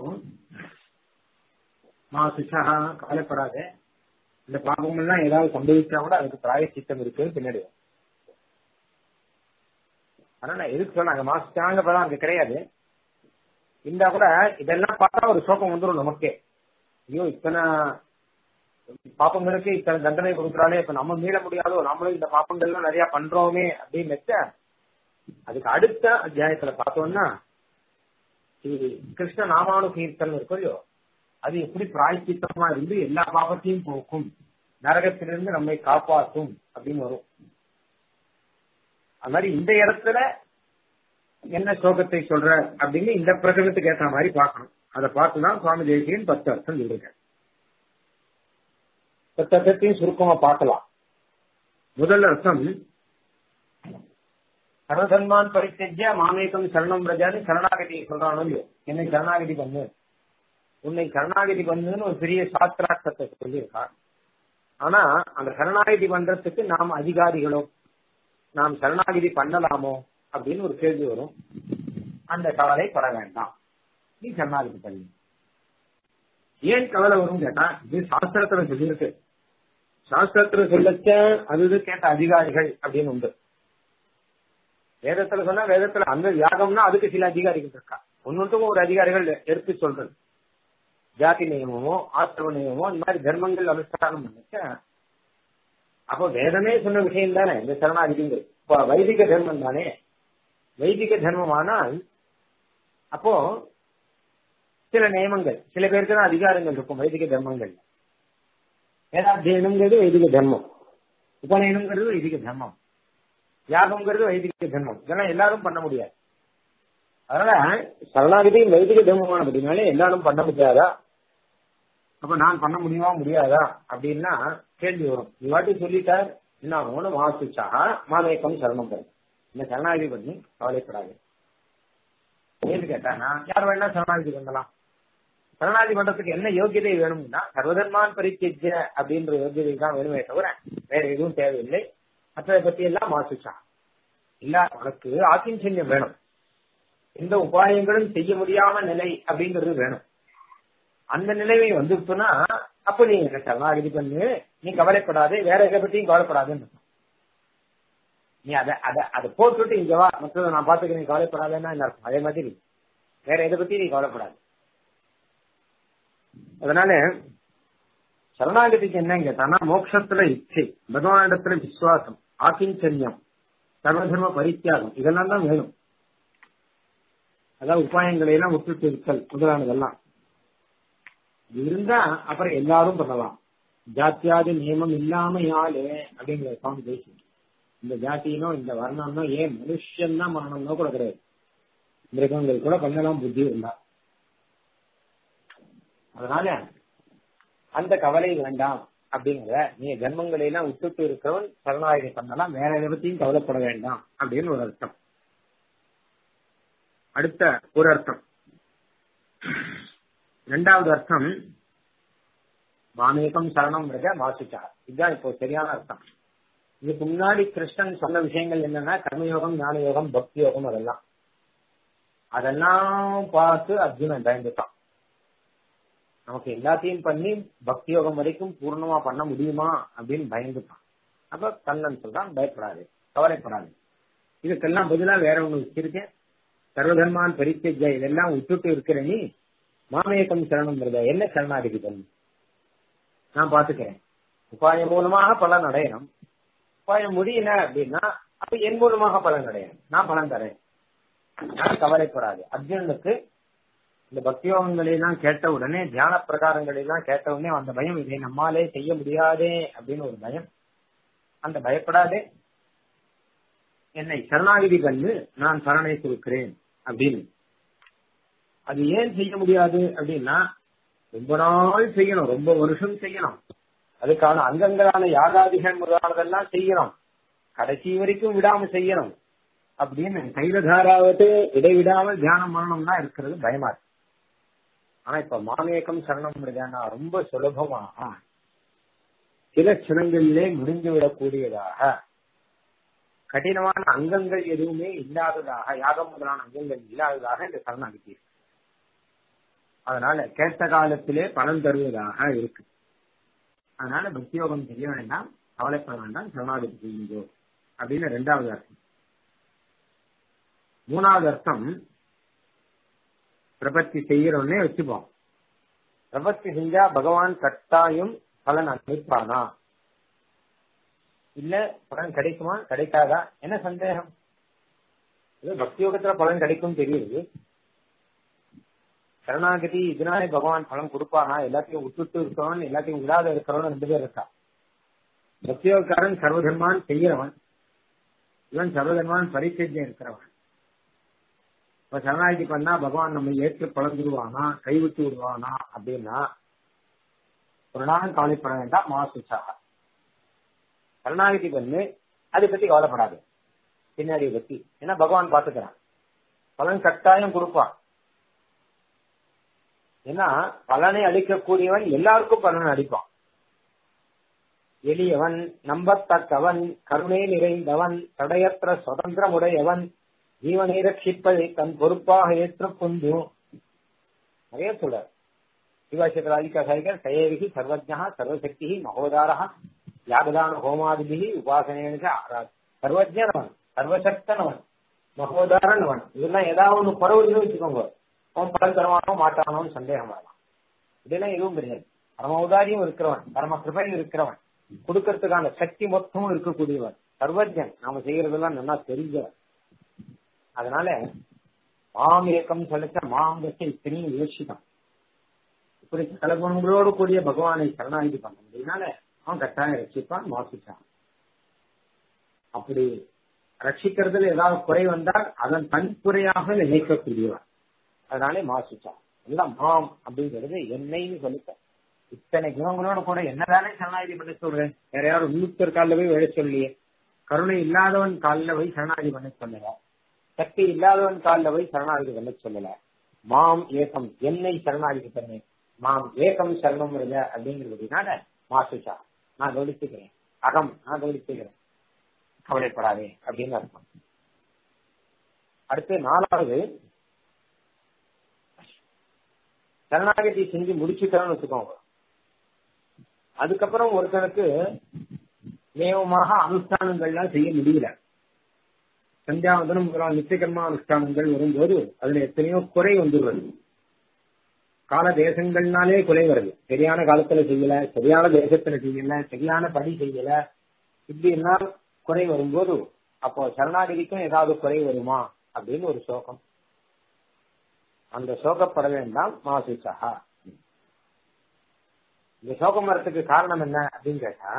மா சுஷா கவலைப்படாத இந்த பாபம் எல்லாம் ஏதாவது சம்பவிச்சா கூட அதுக்கு பிராயச்சித்தம் இருக்குன்னு பின்னாடி ஆனா நான் எதுக்கு சொன்ன அங்க மாசுச்சாங்க படம் அங்க கிடையாது இருந்தா கூட இதெல்லாம் பார்த்தா ஒரு சோகம் வந்துடும் நமக்கே ஐயோ இத்தனை பாப்பங்களுக்கு இத்தனை தண்டனை கொடுக்குறாலே இப்ப நம்ம மீள முடியாதோ நம்மளும் இந்த பாப்பங்கள்லாம் நிறைய பண்றோமே அப்படின்னு வச்ச அதுக்கு அடுத்த அத்தியாயத்துல பார்த்தோம்னா கிருஷ்ண நாமானு கீர்த்தன் இருக்கும் இல்லையோ அது எப்படி பிராய்ச்சித்தமா இருந்து எல்லா பாவத்தையும் போக்கும் நரகத்திலிருந்து நம்மை காப்பாற்றும் அப்படின்னு வரும் அது மாதிரி இந்த இடத்துல என்ன ஸ்லோகத்தை சொல்ற அப்படின்னு இந்த பிரகடனத்துக்கு ஏற்ற மாதிரி பார்க்கணும் அதை பார்த்துதான் சுவாமி தேசியன் பத்து அர்த்தம் சொல்லிருக்க பத்து அர்த்தத்தையும் சுருக்கமா பார்க்கலாம் முதல் அர்த்தம் சர்வசன்மான் பரித்தஜ்ய மாமேகம் சரணம் பிரஜான்னு சரணாகதி சொல்றானோ இல்லையோ என்னை சரணாகதி பண்ணு உன்னை சரணாகதி பண்ணுன்னு ஒரு பெரிய சாஸ்திரார்த்தத்தை சொல்லியிருக்கான் ஆனா அந்த சரணாகதி பண்றதுக்கு நாம் அதிகாரிகளோ நாம் சரணாகிதி பண்ணலாமோ அப்படின்னு ஒரு கேள்வி வரும் அந்த கவலை பட வேண்டாம் நீ சரணாகிதி பண்ணு ஏன் கவலை வரும் கேட்டா இது சாஸ்திரத்துல சொல்லியிருக்கு சாஸ்திரத்துல சொல்லச்ச அது கேட்ட அதிகாரிகள் அப்படின்னு உண்டு வேதத்துல சொன்னா வேதத்துல அந்த யாகம்னா அதுக்கு சில அதிகாரிகள் இருக்கா ஒன்னொன்றுக்கும் ஒரு அதிகாரிகள் எடுத்து சொல்றது ஜாதி நியமமோ ஆசிரம நியமமோ இந்த மாதிரி தர்மங்கள் அனுஷ்டானம் பண்ணிச்ச அப்போ வேதமே சொன்ன விஷயம் தானே இந்த சரணாகிதிங்கிறது இப்போ வைதிக தர்மம் தானே வைதிக தர்மமானால் அப்போ சில நியமங்கள் சில பேருக்கு தான் அதிகாரங்கள் இருக்கும் வைதிக தர்மங்கள் வேதாத்தியனம்ங்கிறது வைதிக தர்மம் உபநயனம்ங்கிறது வைதிக தர்மம் யாகம்ங்கிறது வைதிக தர்மம் இதெல்லாம் எல்லாரும் பண்ண முடியாது அதனால சரணாகதி வைதிக தர்மமான அப்படின்னாலே எல்லாரும் பண்ண முடியாதா அப்ப நான் பண்ண முடியுமா முடியாதா அப்படின்னா கேள்வி வரும் இவாட்டி சொல்லிட்டார் என்ன ஆகும் மாசுச்சாக மாதேக்கம் சரணம் பெறும் இந்த சரணாகதி பண்ணி கவலைப்படாது ஏன்னு கேட்டானா யார் வேணா சரணாகதி பண்ணலாம் சரணாகதி பண்றதுக்கு என்ன யோகியதை வேணும்னா சர்வதர்மான் பரித்தியஜ அப்படின்ற யோகியதை தான் வேணுமே தவிர வேற எதுவும் தேவையில்லை மற்றதை பத்தி எல்லாம் மாசுச்சா இல்ல உனக்கு ஆக்கிஞ்சன்யம் வேணும் எந்த உபாயங்களும் செய்ய முடியாம நிலை அப்படிங்கிறது வேணும் அந்த நிலைமை வந்துட்டுனா அப்ப நீ என்ன சரணாகதி பண்ணு நீ கவலைப்படாதே வேற எதை பத்தியும் கவலைப்படாதுன்னு நீ அதை அதை அதை போட்டுட்டு இங்க வா மற்றதை நான் பாத்துக்கிறேன் கவலைப்படாதேன்னா என்ன அர்த்தம் அதே மாதிரி வேற எதை பத்தி நீ கவலைப்படாது அதனால சரணாகதிக்கு என்னங்க தானா மோட்சத்துல இச்சை பகவானிடத்துல விசுவாசம் ஆக்கிஞ்சன்யம் சர்வதர்ம பரித்தியாகம் இதெல்லாம் தான் வேணும் அதாவது உபாயங்களை எல்லாம் விட்டுட்டு இருக்கல் முதலானதெல்லாம் இருந்தா அப்புறம் எல்லாரும் பண்ணலாம் ஜாத்தியாதி நியமம் இல்லாமையாலே அப்படிங்கிற சுவாமி பேசி இந்த ஜாத்தியினோ இந்த வர்ணம்னோ ஏன் மனுஷன் தான் மரணம்னோ கூட கிடையாது மிருகங்கள் கூட பண்ணலாம் புத்தி இருந்தா அதனால அந்த கவலை வேண்டாம் அப்படிங்கிற நீ ஜென்மங்களை எல்லாம் விட்டுட்டு இருக்கிறவன் சரணாகதி பண்ணலாம் வேற எதை பத்தியும் கவலைப்பட வேண்டாம் அப்படின்னு ஒரு அர்த்தம் அடுத்த ஒரு அர்த்தம் ரெண்டாவது அர்த்தம் மாமேகம் சரணம் மாசுச்சா இதுதான் இப்போ சரியான அர்த்தம் இதுக்கு முன்னாடி கிருஷ்ணன் சொன்ன விஷயங்கள் என்னன்னா கர்மயோகம் ஞான யோகம் பக்தி யோகம் அதெல்லாம் அதெல்லாம் பார்த்து அர்ஜுனன் பயந்துட்டான் நமக்கு எல்லாத்தையும் பண்ணி பக்தி யோகம் வரைக்கும் பூர்ணமா பண்ண முடியுமா அப்படின்னு பயந்துட்டான் அப்ப கண்ணன் சொல்றான் பயப்படாது கவலைப்படாது இதுக்கெல்லாம் பதிலா வேற ஒண்ணு வச்சிருக்கேன் சர்வதர்மான் பரித்தஜ இதெல்லாம் விட்டுட்டு இருக்கிற நீ மாமேக்கம் சரணம் என்ன சரணாகதி பண்ணு நான் பாத்துக்கிறேன் உபாயம் மூலமாக பலன் அடையணும் உபாயம் முடியல அப்படின்னா அப்ப என் மூலமாக பலன் அடையணும் நான் பலன் தரேன் நான் கவலைப்படாது அர்ஜுனனுக்கு இந்த பக்தியோகங்களை எல்லாம் கேட்ட உடனே தியான பிரகாரங்களை எல்லாம் கேட்ட உடனே அந்த பயம் இதை நம்மாலே செய்ய முடியாதே அப்படின்னு ஒரு பயம் அந்த பயப்படாதே என்னை சரணாகிதி பண்ணு நான் சரணை கொடுக்கிறேன் அப்படின்னு அது ஏன் செய்ய முடியாது அப்படின்னா ரொம்ப நாள் செய்யணும் ரொம்ப வருஷம் செய்யணும் அதுக்கான அங்கங்களான யாகாதிகள் முதலானதெல்லாம் செய்யணும் கடைசி வரைக்கும் விடாம செய்யணும் அப்படின்னு தைலதாராவது இடைவிடாமல் தியானம் பண்ணணும்னா இருக்கிறது பயமா இருக்கு ஆனா இப்ப மாமேக்கம் சரணம் விடுதானா ரொம்ப சுலபமாக சில க்ஷணங்களிலே முடிந்து விடக்கூடியதாக கடினமான அங்கங்கள் எதுவுமே இல்லாததாக யாகம் முதலான அங்கங்கள் இல்லாததாக இந்த சரணாகதி இருக்கு அதனால கேட்ட காலத்திலே பலன் தருவதாக இருக்கு அதனால பக்தியோகம் செய்ய வேண்டாம் கவலைப்பட வேண்டாம் சரணாகதி செய்யுங்கோ அப்படின்னு ரெண்டாவது அர்த்தம் மூணாவது அர்த்தம் பிரபத்தி செய்யறோன்னே வச்சுப்போம் பிரபத்தி செஞ்சா பகவான் கட்டாயம் பலன் அளிப்பானா இல்ல பலன் கிடைக்குமா கிடைக்காதா என்ன சந்தேகம் இது பக்தியோகத்துல பலன் கிடைக்கும் தெரியுது சரணாகதி இதனாலே பகவான் பலன் கொடுப்பானா எல்லாத்தையும் விட்டுட்டு இருக்கிறவன் எல்லாத்தையும் விடாத இருக்கிறவன் ரெண்டு பேர் இருக்கா பக்தியோகக்காரன் சர்வதர்மான் செய்யறவன் இவன் சர்வதர்மான் பரிச்சயம் இருக்கிறவன் இப்ப சரணாகதி பண்ணா பகவான் நம்ம ஏற்று பழந்துருவானா கைவிட்டு விடுவானா அப்படின்னா ஒரு நாள் கவலைப்பட வேண்டாம் மாசுச்சாக சரணாகதி பண்ணு அதை பத்தி கவலைப்படாது பின்னாடியை பத்தி ஏன்னா பகவான் பாத்துக்கிறான் பலன் கட்டாயம் கொடுப்பான் ஏன்னா பலனை அளிக்கக்கூடியவன் எல்லாருக்கும் பலனை அளிப்பான் எளியவன் நம்பத்தக்கவன் கருணை நிறைந்தவன் தடையற்ற சுதந்திரமுடையவன் ஜீவனை ரட்சிப்பதை தன் பொறுப்பாக ஏற்றுக்கொண்டு நிறைய சொல்றார் சிவாசத்திர அதிகாரிகள் சயேவிகி சர்வஜா சர்வசக்தி மகோதாரா யாகதான ஹோமாதிபிகி உபாசனைகளுக்கு ஆராது சர்வஜனவன் சர்வசக்தனவன் மகோதாரனவன் இதெல்லாம் ஏதாவது ஒண்ணு குறவுன்னு வச்சுக்கோங்க அவன் பலன் தருவானோ மாட்டானோன்னு சந்தேகம் வரலாம் இதெல்லாம் எதுவும் கிடையாது பரம உதாரியும் இருக்கிறவன் பரம கிருபையும் இருக்கிறவன் கொடுக்கறதுக்கான சக்தி மொத்தமும் இருக்கக்கூடியவன் சர்வஜன் நாம செய்யறதெல்லாம் நல்லா தெரிஞ்சவன் அதனால மாம் இயக்கம் சொல்லிச்ச மாம் வச்ச இத்தனையும் யோசிதான் இப்படி கலகுணங்களோடு கூடிய பகவானை சரணாகி பண்ண முடியினால அவன் கட்டாயம் ரட்சிப்பான் மாசிச்சான் அப்படி ரட்சிக்கிறதுல ஏதாவது குறை வந்தால் அதன் தனிக்குறையாக நினைக்கக்கூடியவன் அதனாலே மாசிச்சான் எல்லாம் மாம் அப்படிங்கிறது என்னைன்னு சொல்லிட்ட இத்தனை குணங்களோட கூட என்னதானே சரணாகதி பண்ண சொல்றேன் வேற யாரும் இன்னொருத்தர் காலில் போய் விழ சொல்லியே கருணை இல்லாதவன் காலில் போய் சரணாகதி பண்ண சொல்லல சக்தி இல்லாதவன் காலில் போய் சரணாகதி பண்ண சொல்லல மாம் ஏகம் என்னை சரணாகதி பண்ணு மாம் ஏகம் சரணம் இருங்க அப்படிங்கிறதுனால மாசுச்சா நான் கவனிச்சுக்கிறேன் அகம் நான் கவனிச்சுக்கிறேன் கவலைப்படாதே அப்படின்னு அர்த்தம் அடுத்து நாலாவது சரணாகதி செஞ்சு முடிச்சுக்கிறோம்னு வச்சுக்கோங்க அதுக்கப்புறம் ஒருத்தனுக்கு நியமமாக அனுஷ்டானங்கள்லாம் செய்ய முடியல சந்தியாவந்தனம் முதலாம் நித்தியகர்மா அனுஷ்டானங்கள் வரும்போது அதுல எத்தனையோ குறை வந்துடுறது கால தேசங்கள்னாலே குறை வருது சரியான காலத்துல செய்யல சரியான தேசத்துல செய்யல சரியான படி செய்யல இப்படி எல்லாம் குறை வரும்போது அப்போ சரணாகதிக்கும் ஏதாவது குறை வருமா அப்படின்னு ஒரு சோகம் அந்த சோகப்பட வேண்டாம் மாசுசகா இந்த சோகம் வரத்துக்கு காரணம் என்ன அப்படின்னு கேட்டா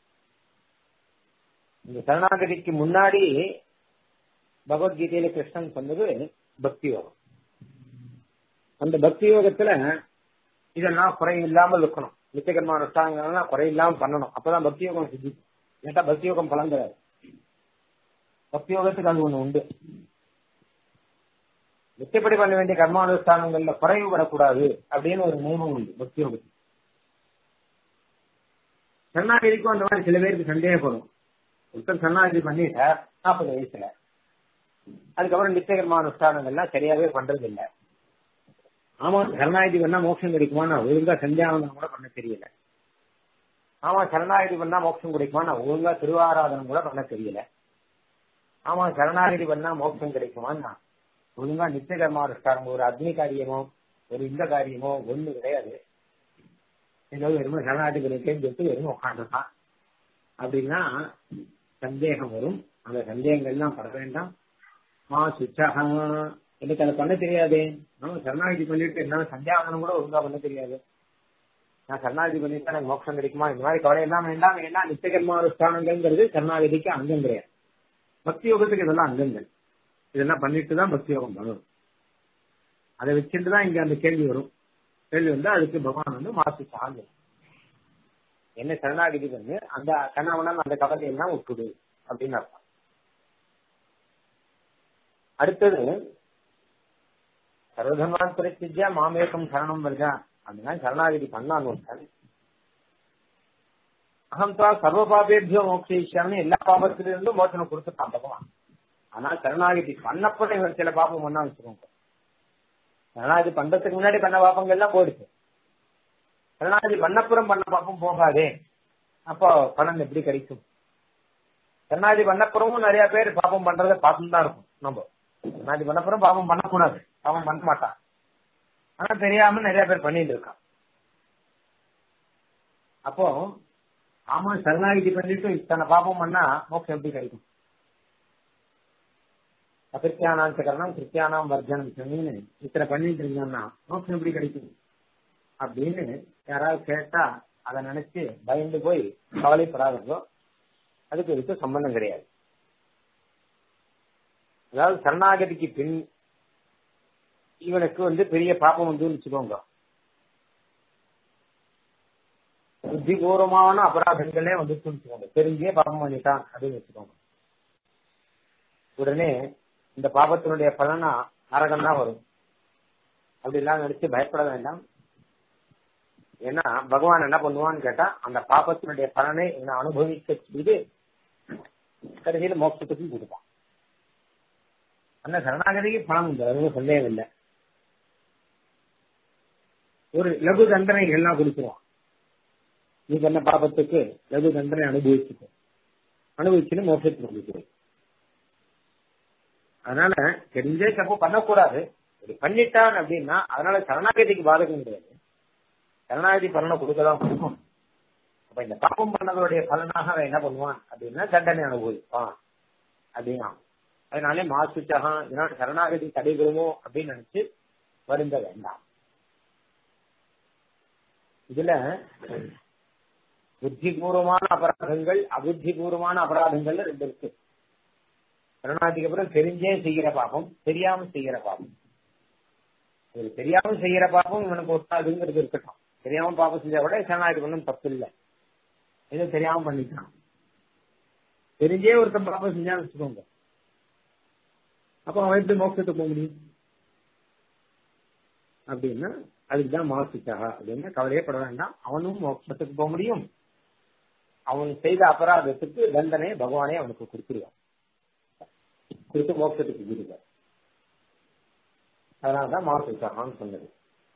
இந்த சரணாகதிக்கு முன்னாடி பகவத்கீதையில கிருஷ்ணன் சொன்னது பக்தி யோகம் அந்த பக்தி யோகத்துல இதெல்லாம் குறை இல்லாமல் இருக்கணும் நித்தியகர்மா அனுஷ்டானங்கள்லாம் குறை இல்லாமல் பண்ணணும் அப்பதான் பக்தி யோகம் சித்தி கேட்டா பக்தி யோகம் பலன் தராது பக்தி யோகத்துக்கு அது ஒண்ணு உண்டு நித்தியப்படி பண்ண வேண்டிய கர்மானுஷ்டானங்கள்ல குறைவு வரக்கூடாது அப்படின்னு ஒரு நியமம் உண்டு பக்தி யோகத்துக்கு சரணாகிதிக்கும் அந்த மாதிரி சில பேருக்கு சந்தேகப்படும் ஒருத்தர் சரணாகிதி பண்ணிட்டார் நாற்பது வயசுல அதுக்கப்புறம் நித்தியகர்மா அனுஷ்டானங்கள்லாம் சரியாவே பண்றது இல்ல ஆமா சரணாகிதி பண்ணா மோட்சம் கிடைக்குமான்னு ஒழுங்கா சந்தியாவந்தனம் கூட பண்ண தெரியல ஆமா சரணாகிதி பண்ணா மோட்சம் கிடைக்குமா ஒழுங்கா திருவாராதனம் கூட பண்ண தெரியல ஆமா சரணாகிதி பண்ணா மோட்சம் கிடைக்குமான்னா ஒழுங்கா நித்திய கர்மானுஷ்டானம் ஒரு அக்னி காரியமோ ஒரு இந்த காரியமோ ஒண்ணு கிடையாது ஏதோ வெறும் சரணாகிதி பண்ணிட்டேன்னு சொல்லிட்டு வெறும் உட்காந்துருக்கான் அப்படின்னா சந்தேகம் வரும் அந்த சந்தேகங்கள்லாம் பட வேண்டாம் மா சுச்சகா எனக்கு அதை பண்ண தெரியாதே நான் சரணாகிதி பண்ணிட்டு என்னால சந்தியாவதனம் கூட ஒழுங்கா பண்ண தெரியாது நான் சரணாகிதி பண்ணிட்டு எனக்கு மோட்சம் கிடைக்குமா இந்த மாதிரி கவலை எல்லாம் வேண்டாம் ஏன்னா நித்தியகர்மானுஷ்டானங்கள்ங்கிறது சரணாகிதிக்கு அங்கம் கிடையாது பக்தி யோகத்துக்கு இதெல்லாம் அங்கங்கள் இதெல்லாம் பண்ணிட்டு தான் பக்தி யோகம் பண்ணணும் அதை வச்சுட்டு தான் இங்க அந்த கேள்வி வரும் கேள்வி வந்து அதுக்கு பகவான் வந்து மாசு சார்ந்து என்ன சரணாகிதி பண்ணு அந்த கணவனம் அந்த கவலை எல்லாம் விட்டுடு அப்படின்னு அர்த்தம் அடுத்தது சர்வதர்மான் பிரசித்தியா மாமேக்கம் சரணம் வருதா அப்படின்னா சரணாகிதி பண்ணான்னு ஒருத்தன் அகம் தான் சர்வ பாபேபியோ மோக்ஷிஷ்யாமி எல்லா பாபத்திலிருந்தும் மோசனம் கொடுத்துட்டான் பகவான் ஆனா சரணாகிதி பண்ணப்பட இவர் சில பாபம் பண்ணா வச்சுக்கோங்க சரணாகிதி பண்றதுக்கு முன்னாடி பண்ண பாப்பங்கள் எல்லாம் போயிடுச்சு சரணாகிதி பண்ணப்புறம் பண்ண பாப்பம் போகாதே அப்போ பலன் எப்படி கிடைக்கும் சரணாகிதி பண்ணப்புறமும் நிறைய பேர் பாப்பம் பண்றதை பார்த்துட்டு தான் இருக்கும் நம்ம சரணாகிதி பண்ணப்புறம் பாப்பம் பண்ணக்கூடாது பாப்பம் பண்ண மாட்டான் ஆனா தெரியாம நிறைய பேர் பண்ணிட்டு இருக்கான் அப்போ ஆமா சரணாகிதி பண்ணிட்டு இத்தனை பாப்பம் பண்ணா மோட்சம் எப்படி கிடைக்கும் அகிருத்தியானாம் சகரணம் கிருத்தியானாம் வர்ஜனம் சொன்னீங்கன்னு இத்தனை பண்ணிட்டு இருந்தோம்னா மோட்சம் எப்படி கிடைக்கும் அப்படின்னு யாராவது கேட்டா அதை நினைச்சு பயந்து போய் கவலைப்படாதோ அதுக்கு இதுக்கு சம்பந்தம் கிடையாது அதாவது சரணாகதிக்கு பின் இவனுக்கு வந்து பெரிய பாப்பம் வந்து வச்சுக்கோங்க புத்திபூர்வமான அபராதங்களே வந்து வச்சுக்கோங்க தெரிஞ்சே பாப்பம் பண்ணிட்டான் அப்படின்னு வச்சுக்கோங்க உடனே இந்த பாபத்தினுடைய பலனா நரகம் தான் வரும் அப்படி எல்லாம் நினைச்சு பயப்பட வேண்டாம் ஏன்னா பகவான் என்ன பண்ணுவான்னு கேட்டா அந்த பாபத்தினுடைய பலனை இவனை அனுபவிக்க செய்து கடைசியில் மோட்சத்துக்கும் கொடுப்பான் அந்த சரணாகதிக்கு பணம் உண்டு அதுவும் சந்தேகம் இல்லை ஒரு லகு தண்டனைகள்லாம் கொடுத்துருவான் நீ பண்ண பாபத்துக்கு லகு தண்டனை அனுபவிச்சுக்கோ அனுபவிச்சுன்னு மோட்சத்துக்கு கொடுத்துருவோம் அதனால தெரிஞ்சே தப்பு பண்ணக்கூடாது இப்படி பண்ணிட்டான் அப்படின்னா அதனால சரணாகதிக்கு பாதகம் கிடையாது சரணாகதி பலனை கொடுக்கதான் கொடுக்கும் அப்ப இந்த பாப்பம் பண்ணதோடைய பலனாக அவன் என்ன பண்ணுவான் அப்படின்னா தண்டனை அனுபவிப்பான் அப்படின்னா அதனாலே மாசுச்சகம் இதனால சரணாகதி தடைபெறுமோ அப்படின்னு நினைச்சு வருந்த வேண்டாம் இதுல புத்திபூர்வமான அபராதங்கள் அபுத்திபூர்வமான அபராதங்கள் ரெண்டு இருக்கு சரணாகதிக்கு அப்புறம் தெரிஞ்சே செய்கிற பாபம் தெரியாம செய்கிற பாபம் இது தெரியாம செய்கிற பாபம் இவனுக்கு ஒட்டாதுங்கிறது இருக்கட்டும் தெரியாம பாபம் செஞ்சா கூட சரணாகதி பண்ணும் தப்பு இல்லை ஏதோ தெரியாம பண்ணிக்கலாம் தெரிஞ்சே ஒருத்தன் பாபம் செஞ்சான்னு வச்சுக்கோங்க அப்ப அவன் எப்படி மோட்சத்துக்கு போக முடியும் அப்படின்னா அதுக்குதான் மாசுச்சா அப்படின்னா கவலையே பட வேண்டாம் அவனும் மோட்சத்துக்கு போக முடியும் அவன் செய்த அபராதத்துக்கு தண்டனை பகவானே அவனுக்கு கொடுத்துருவான் கொடுத்து மோட்சத்துக்கு கொடுப்பார் அதனாலதான் மாசுச்சாகான்னு சொன்னது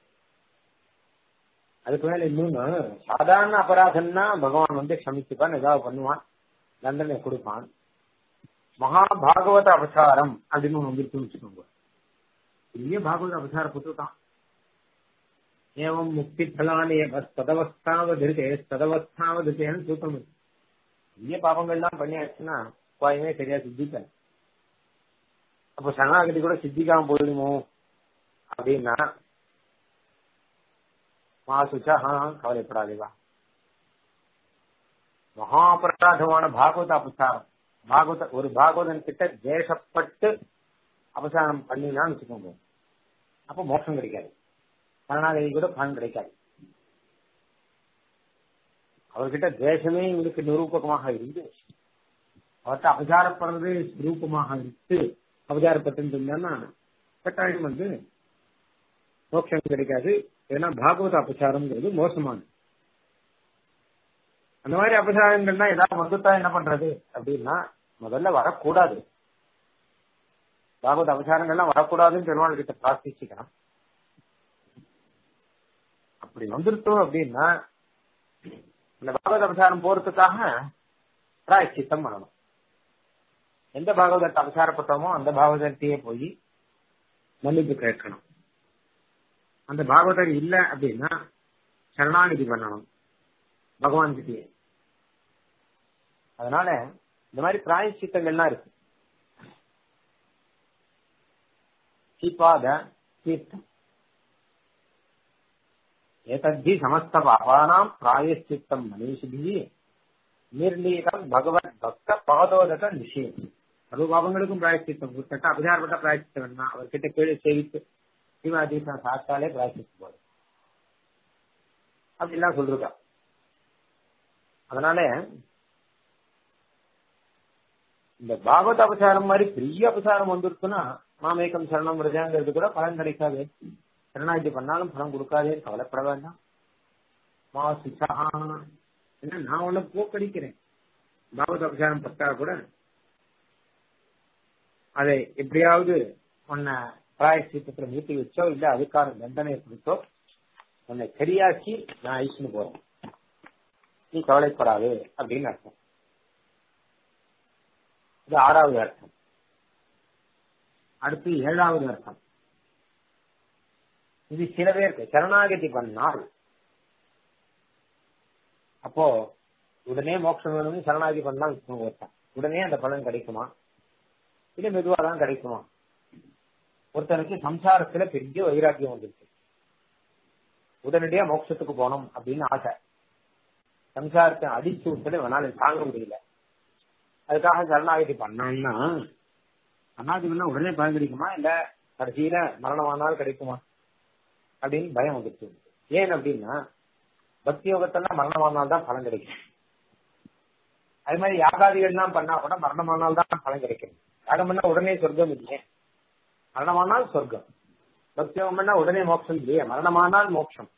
அதுக்கு மேல இன்னொன்னு சாதாரண அபராதம்னா பகவான் வந்து க்ஷமிச்சுப்பான் ஏதாவது பண்ணுவான் தண்டனை கொடுப்பான் மகா பாகவத அபசாரம் அப்படின்னு ஒண்ணு வந்துருக்குன்னு வச்சுக்கோங்க பெரிய பாகவத அபசார புத்தகம் ஏவம் முக்தி பலானே ததவஸ்தாவதிருக்கே ததவஸ்தாவதிருக்கேன்னு சூத்திரம் இருக்கு பெரிய பாவங்கள்லாம் பண்ணியாச்சுன்னா கோயமே சரியா சித்திக்காது அப்போ சரணாகதி கூட சித்திக்காம போயிடுமோ அப்படின்னா மாசுச்சா கவலைப்படாதேவா மகா அபராதமான பாகவத அபசாரம் பாகவத ஒரு பாகவதன் கிட்ட தேசப்பட்டு அபசாரம் பண்ணினான்னு வச்சுக்கோங்க அப்ப மோட்சம் கிடைக்காது சரணாகதி கூட பலன் கிடைக்காது அவர்கிட்ட தேசமே இவனுக்கு நிரூபகமாக இருந்து அவர்கிட்ட அபசாரப்படுறது ரூபமாக இருந்து அபசாரப்பட்டு இருந்தான்னா கட்டாயம் வந்து மோட்சம் கிடைக்காது ஏன்னா பாகவத அபசாரம்ங்கிறது மோசமானது அந்த மாதிரி அபசாரங்கள்னா ஏதாவது வந்துட்டா என்ன பண்றது அப்படின்னா முதல்ல வரக்கூடாது பாகவத அபசாரங்கள்லாம் வரக்கூடாதுன்னு பெருமாள் கிட்ட பிரார்த்திச்சுக்கலாம் அப்படி வந்துருத்தோம் அப்படின்னா இந்த பாகவத அபசாரம் போறதுக்காக பிராயச்சித்தம் பண்ணணும் எந்த பாகவதத்தை அபசாரப்பட்டோமோ அந்த பாகவதத்தையே போய் மன்னிப்பு கேட்கணும் அந்த பாகவதர் இல்ல அப்படின்னா சரணாநிதி பண்ணணும் பகவான் கிட்டயே அதனால இந்த மாதிரி பிராயச்சித்தங்கள்லாம் இருக்கு சீபாத தீர்த்தம் ஏதத்தி சமஸ்த பாபானாம் பிராயச்சித்தம் மனிஷிபி நிர்ணீதம் பகவத் பக்த பாதோதக நிஷேதம் சர்வ பாவங்களுக்கும் பிராயச்சித்தம் கேட்ட அபசாரப்பட்ட பிராயச்சித்தம் வேணுமா அவர்கிட்ட கேள்வி சேவித்து சிவாதீசம் சாத்தாலே பிராயச்சித்தம் போதும் அப்படிலாம் சொல்றா அதனால இந்த பாகவத அபசாரம் மாதிரி பெரிய அபசாரம் வந்துருச்சுன்னா மாமேக்கம் சரணம் விரஜாங்கிறது கூட பலன் கிடைக்காது சரணாகி பண்ணாலும் பணம் கொடுக்காதே கவலைப்பட வேண்டாம் மா சுச்சா என்ன நான் உன்ன போக்கடிக்கிறேன் பாகவத அபசாரம் பட்டா கூட அதை எப்படியாவது உன்னை பிராயசீத்தத்துல மூட்டி வச்சோ இல்ல அதுக்கான தண்டனையை கொடுத்தோ உன்னை சரியாக்கி நான் ஐஸ்னு போறேன் நீ கவலைப்படாது அப்படின்னு அர்த்தம் இது ஆறாவது அர்த்தம் அடுத்து ஏழாவது அர்த்தம் இது சில பேருக்கு சரணாகதி பண்ணால் அப்போ உடனே மோட்சம் வேணும்னு சரணாகதி பண்ணா ஒருத்தன் உடனே அந்த பலன் கிடைக்குமா இல்ல மெதுவா தான் கிடைக்குமா ஒருத்தனுக்கு சம்சாரத்துல பெரிய வைராக்கியம் வந்துருக்கு உடனடியா மோட்சத்துக்கு போனோம் அப்படின்னு ஆசை சம்சாரத்தை அடிச்சு விட்டது வேணாலும் தாங்க முடியல அதுக்காக சரணாகதி பண்ணோம்னா சரணாகதி பண்ணா உடனே பலன் கிடைக்குமா இல்ல கடைசியில மரணமானால் கிடைக்குமா அப்படின்னு பயம் வந்துருச்சு ஏன் அப்படின்னா பக்தி யோகத்தெல்லாம் மரணமானால் தான் பலன் கிடைக்கும் அது மாதிரி யாகாதிகள்லாம் பண்ணா கூட மரணமானால் தான் பலன் கிடைக்கும் யாகம் பண்ணா உடனே சொர்க்கம் இல்லையே மரணமானால் சொர்க்கம் பக்தி யோகம் பண்ணா உடனே மோட்சம் இல்லையே மரணமானால் மோட்சம்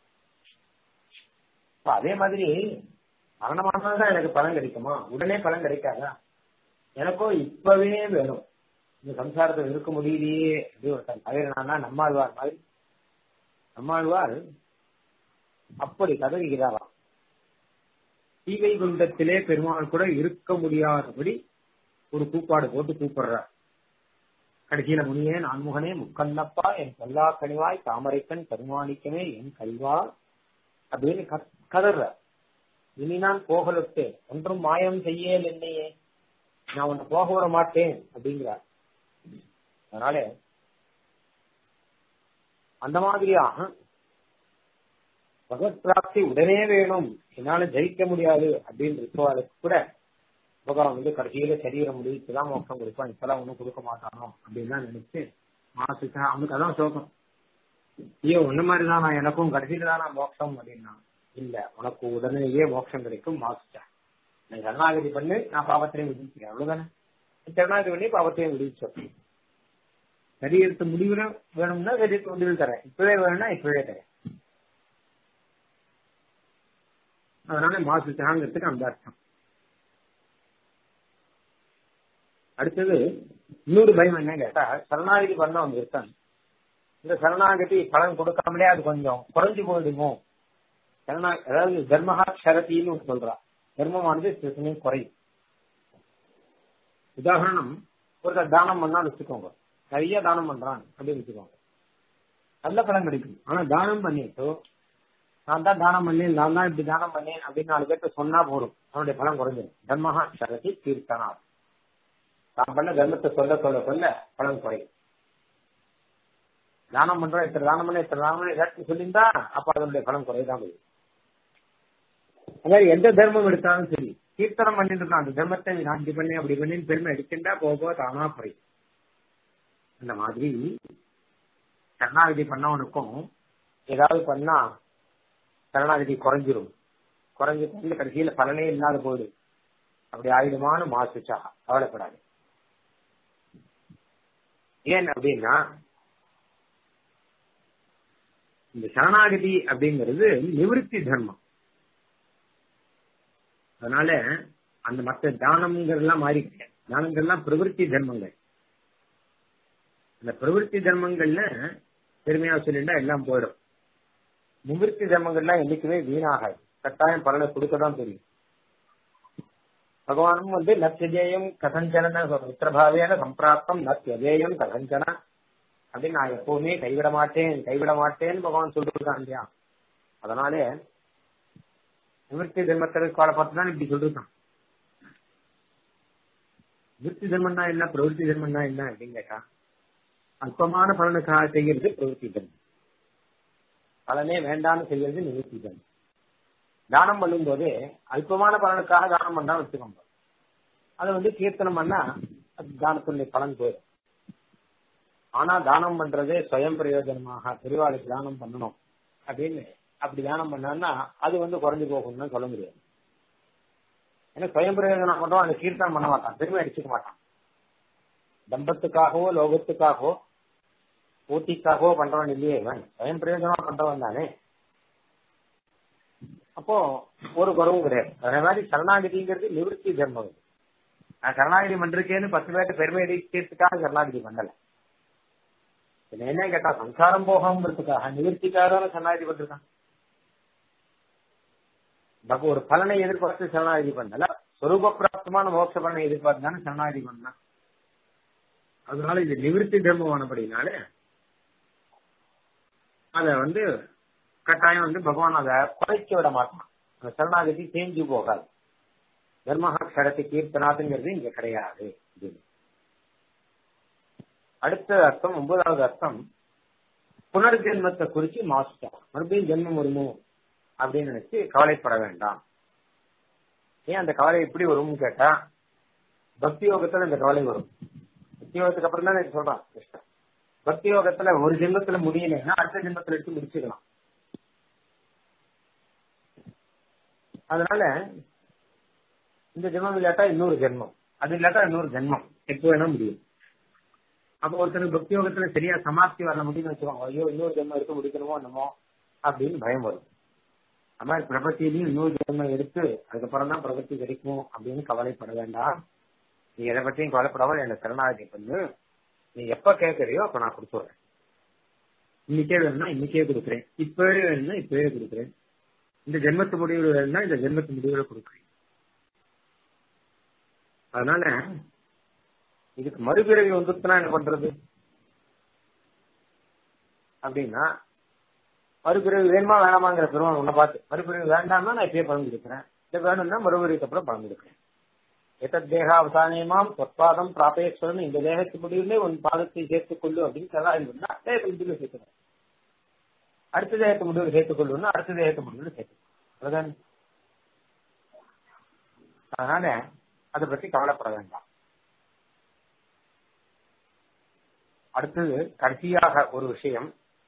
அதே மாதிரி மரணமானால் தான் எனக்கு பலன் கிடைக்குமா உடனே பலன் கிடைக்காதா எனக்கோ இப்பவே வேணும் இந்த சம்சாரத்தை இருக்க முடியலையே அப்படி ஒருத்தன் தவிரனா நம்மாழ்வார் மாதிரி நம்மாழ்வார் அப்படி கதறுகிறாராம் தீவை குண்டத்திலே பெருமாள் கூட இருக்க முடியாதபடி ஒரு கூப்பாடு போட்டு கூப்பிடுறார் கடைசியில முனியே நான்முகனே முக்கண்ணப்பா என் கொல்லா கனிவாய் தாமரைக்கண் கருமாணிக்கமே என் கல்வா அப்படின்னு கதற இனி நான் போகலொட்டேன் ஒன்றும் மாயம் செய்யல் என்னையே நான் உன்னை போக விட மாட்டேன் அப்படிங்கிறார் அதனால அந்த மாதிரியாக பகவத் பிராப்தி உடனே வேணும் என்னால ஜெயிக்க முடியாது அப்படின்னு இருக்கவாளுக்கு கூட பகவான் வந்து கடைசியில சரீரம் முடிவுக்குதான் மோட்சம் கொடுப்பான் இப்பெல்லாம் ஒண்ணும் கொடுக்க மாட்டானோ அப்படின்னு தான் நினைச்சு மாசுக்கு அவனுக்கு அதான் சோகம் ஐயோ ஒண்ணு மாதிரிதான் நான் எனக்கும் கடைசியில தான் நான் மோட்சம் அப்படின்னா இல்ல உனக்கு உடனேயே மோட்சம் கிடைக்கும் மாசுட்டா நீ சரணாகதி பண்ணு நான் பாவத்தையும் விதிக்கிறேன் அவ்வளவுதானே சரணாகதி பண்ணி பாவத்தையும் விதிச்சோம் சரீரத்து முடிவுல வேணும்னா சரீரத்து முடிவு தரேன் இப்பவே வேணும்னா இப்பவே தரேன் அதனால மாசுச்சாங்கிறதுக்கு அந்த அர்த்தம் அடுத்தது இன்னொரு பயம் என்ன கேட்டா சரணாகதி பண்ண அவங்க இருக்காங்க இந்த சரணாகதி பலன் கொடுக்காமலே அது கொஞ்சம் குறைஞ்சு போயிடுமோ சரணா அதாவது தர்மஹா க்ஷரத்தின்னு சொல்றா தர்மமானது சிறுசனையும் குறையும் உதாரணம் ஒருத்தர் தானம் பண்ணான்னு வச்சுக்கோங்க நிறைய தானம் பண்றான் அப்படின்னு வச்சுக்கோங்க நல்ல பலன் கிடைக்கும் ஆனா தானம் பண்ணிட்டு நான் தான் தானம் பண்ணேன் நான் தான் இப்படி தானம் பண்ணேன் அப்படின்னு நாலு பேர்த்த சொன்னா போதும் அவனுடைய பலம் குறைஞ்சிடும் தர்மஹா சரதி கீர்த்தனா தான் பண்ண தர்மத்தை சொல்ல சொல்ல சொல்ல பலன் குறையும் தானம் பண்றோம் இத்தனை தானம் பண்ண இத்தனை தானம் பண்ண ஏதாச்சும் சொல்லியிருந்தா அப்ப அதனுடைய பலம் குறையதான் போகுது அதாவது எந்த தர்மம் எடுத்தாலும் சரி கீர்த்தனம் பண்ணிட்டு இருக்கான் அந்த தர்மத்தை நான் இப்படி பண்ணேன் அப்படி பண்ணேன்னு பெருமை அடிச்சுட்டா போக போக தானா குறையும் அந்த மாதிரி சரணாகதி பண்ணவனுக்கும் ஏதாவது பண்ணா சரணாகதி குறைஞ்சிரும் குறைஞ்சு குறைஞ்சு கடைசியில பலனே இல்லாத போது அப்படி ஆயுதமான மாசுச்சா கவலைப்படாது ஏன் அப்படின்னா இந்த சரணாகதி அப்படிங்கிறது நிவிருத்தி தர்மம் அதனால அந்த மற்ற தானம்ங்கிறதெல்லாம் மாறி கிடையாது தானங்கள்லாம் பிரவருத்தி தர்மங்கள் அந்த பிரவருத்தி தர்மங்கள்ல பெருமையா சொல்லிட்டா எல்லாம் போயிடும் நிவிருத்தி தர்மங்கள்லாம் என்னைக்குமே வீணாகாது கட்டாயம் பலனை கொடுக்கதான் தெரியும் பகவானும் வந்து நத்தியஜேயம் கதஞ்சன மித்திரபாவேன சம்பிராப்தம் நத்தியஜேயம் கதஞ்சன அப்படின்னு நான் எப்பவுமே கைவிட மாட்டேன் கைவிட மாட்டேன்னு பகவான் சொல்லிருக்கான் இல்லையா அதனால நிவர்த்தி தர்மத்திற்கு காலப்பட்டு தான் இப்படி சொல்லிருக்கான் நிவர்த்தி தர்மம்னா என்ன பிரவருத்தி தர்மம்னா என்ன அப்படின்னு கேட்டா அல்பமான பலனுக்காக செய்யறது பிரவருத்தி தர்மம் பலனே வேண்டாம்னு செய்யறது நிவர்த்தி தர்மம் தானம் பண்ணும் போது அல்பமான பலனுக்காக தானம் பண்ணா வச்சுக்கோங்க அதை வந்து கீர்த்தனம் பண்ணா தானத்தினுடைய பலன் போயிடும் ஆனா தானம் பண்றதே சுயம் பிரயோஜனமாக பெரியவாளுக்கு தானம் பண்ணணும் அப்படின்னு அப்படி தானம் பண்ணா அது வந்து குறைஞ்சு போகும்னு சொல்ல முடியாது ஏன்னா சுயம் பிரயோஜனம் பண்றோம் அந்த கீர்த்தனம் பண்ண மாட்டான் பெருமை அடிச்சுக்க மாட்டான் தம்பத்துக்காகவோ லோகத்துக்காகவோ போட்டிக்காகவோ பண்றவன் இல்லையே இவன் சுயம் பிரயோஜனமா பண்றவன் தானே அப்போ ஒரு குறவும் கிடையாது அதே மாதிரி சரணாகதிங்கிறது நிவர்த்தி தர்மம் நான் சரணாகதி பண்றேன்னு பத்து பேர்ட்ட பெருமை அடிக்கிறதுக்காக சரணாகதி பண்ணல என்ன கேட்டா சம்சாரம் போகாமன்றதுக்காக நிவர்த்திக்காக தானே சரணாகதி பண்றான் பக ஒரு பலனை எதிர்பார்த்து சரணாகதி பண்ணல சொரூப பிராப்தமான மோட்ச பலனை எதிர்பார்த்து தானே சரணாகதி பண்ணலாம் அதனால இது நிவர்த்தி தர்மமானபடினால அத வந்து கட்டாயம் வந்து பகவான் அதை குறைக்க விட மாட்டான் அந்த சரணாகதி தேஞ்சு போகாது தர்மஹா கரத்தை கீர்த்தனாதுங்கிறது இங்க கிடையாது அடுத்த அர்த்தம் ஒன்பதாவது அர்த்தம் புனர்ஜென்மத்தை குறிச்சு மாசுட்டோம் மறுபடியும் ஜென்மம் வருமோ அப்படின்னு நினைச்சு கவலைப்பட வேண்டாம் ஏன் அந்த கவலை எப்படி வரும்னு கேட்டா பக்தி யோகத்துல இந்த கவலை வரும் பக்தி யோகத்துக்கு அப்புறம் தான் எனக்கு சொல்றான் கிருஷ்ணன் பக்தி யோகத்துல ஒரு ஜென்மத்துல முடியலைன்னா அடுத்த ஜென்மத்துல எடுத்து முடிச்சுக்கலாம் அதனால இந்த ஜென்மம் இல்லாட்டா இன்னொரு ஜென்மம் அது இல்லாட்டா இன்னொரு ஜென்மம் எப்போ வேணா முடியும் அப்ப ஒருத்தருக்கு பக்தி யோகத்துல சரியா சமாப்தி வர முடியும்னு வச்சுக்கோங்க ஐயோ இன்னொரு ஜென்மம் எடுத்து முடிக்கணுமோ என்னமோ அப்படின்னு பயம் வரும் அது மாதிரி பிரபத்தியிலையும் இன்னொரு ஜென்மம் எடுத்து அதுக்கப்புறம் தான் பிரபத்தி கிடைக்கும் அப்படின்னு கவலைப்பட வேண்டாம் நீ எதை பத்தியும் கவலைப்படாமல் என்ன சரணாகதி பண்ணு நீ எப்ப கேட்கறியோ அப்ப நான் கொடுத்துறேன் இன்னைக்கே வேணும்னா இன்னைக்கே கொடுக்குறேன் இப்பவே வேணும்னா இப்பவே கொடுக்குறேன் இந்த ஜென்மத்து முடிவுல வேணும்னா இந்த ஜென்மத்து முடிவுல கொடுக்குறேன் அதனால இதுக்கு மறுபிறவி வந்துட்டுனா என்ன பண்றது அப்படின்னா மறுபிறவி வேணுமா வேணாமாங்கிற பெருமாள் உன்னை பார்த்து மறுபிறவி வேண்டாம்னா நான் இப்பயே பலன் கொடுக்குறேன் இது வேணும்னா மறுபிறவிக்கு அப்புறம் பலன் கொடுக்குறேன் எத்தத் தேக அவசானியமாம் சொற்பாதம் பிராபேஸ்வரன் இந்த தேகத்து முடிவிலே உன் பாதத்தை சேர்த்துக் கொள்ளு அப்படின்னு சதா இருந்தா தேகத்து முடிவில் சேர்த்துக்கிறேன் அடுத்த தேகத்து முடிவில் சேர்த்துக் கொள்ளுன்னா அடுத்த தேகத்து முடிவில் சேர்த்துக்கணும் அதுதான் அதனால அதை பத்தி கவலைப்பட வேண்டாம் அடுத்தது கடைசியாக ஒரு விஷயம்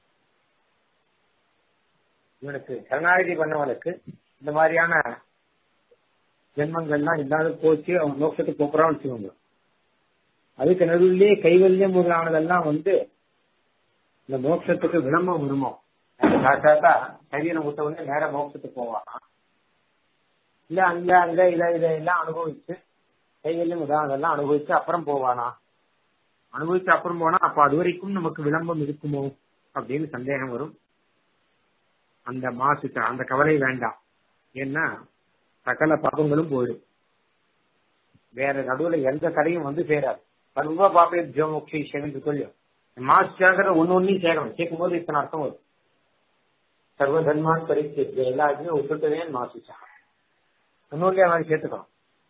இவனுக்கு சரணாகதி பண்ணவனுக்கு இந்த மாதிரியான ஜென்மங்கள்லாம் இல்லாத போச்சு அவன் மோட்சத்துக்கு போக்குறான்னு வச்சுக்கோங்க அதுக்கு நடுவிலேயே கைவல்யம் முதலானதெல்லாம் வந்து இந்த மோட்சத்துக்கு விளம்பம் வருமோ சாட்சாத்தா சரீரம் விட்ட உடனே நேர மோட்சத்துக்கு போவானா இல்ல அங்க அங்க இத இதெல்லாம் அனுபவிச்சு கைவல்யம் உதாரணதெல்லாம் அனுபவிச்சு அப்புறம் போவானா அனுபவிச்சு அப்புறம் போனா அப்ப அது வரைக்கும் நமக்கு விளம்பம் இருக்குமோ அப்படின்னு சந்தேகம் வரும் அந்த மாசுக்கு அந்த கவலை வேண்டாம் ஏன்னா சகல பாபங்களும் போயிடும் வேற நடுவுல எந்த கதையும் வந்து சேராது சர்வ பாப்பே ஜோமுக்ஷி சேகந்து சொல்லும் மாசுக்காக ஒன்னு ஒன்னையும் சேர்க்கணும் கேட்கும் போது இத்தனை அர்த்தம் வரும் சர்வ தர்மான் பரிசு எல்லாத்தையும் விட்டுட்டதே மாசுச்சா இன்னொரு மாதிரி சேர்த்துக்கணும்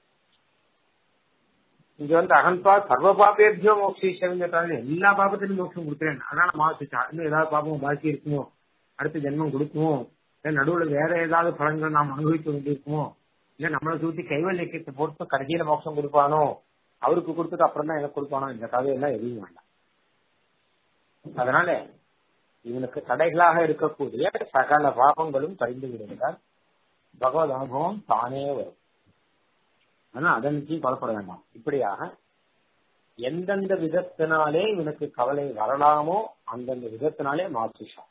இங்க வந்து அகன்பா சர்வ பாப்பேபியோ மோக்ஷீஸ்வரன் சொல்றாங்க எல்லா பாபத்திலும் மோட்சம் கொடுக்குறேன் அதான் மாசுச்சா இன்னும் ஏதாவது பாபம் பாக்கி இருக்குமோ அடுத்த ஜென்மம் கொடுக்குமோ இல்ல நடுவுல வேற ஏதாவது பலன்கள் நாம் அனுபவிக்க வேண்டியிருக்குமோ இல்ல நம்மளை சுத்தி கைவல்யத்தை போட்டு கடைசியில மோட்சம் கொடுப்பானோ அவருக்கு கொடுத்துட்டு அப்புறம் தான் எனக்கு கொடுப்பானோ இந்த கதையெல்லாம் எதுவும் வேண்டாம் அதனால இவனுக்கு தடைகளாக இருக்கக்கூடிய சகல பாபங்களும் கழிந்து விடுவதால் பகவத் அனுபவம் தானே வரும் ஆனா அதனையும் கொலப்பட வேண்டாம் இப்படியாக எந்தெந்த விதத்தினாலே இவனுக்கு கவலை வரலாமோ அந்தந்த விதத்தினாலே மாற்றிச்சான்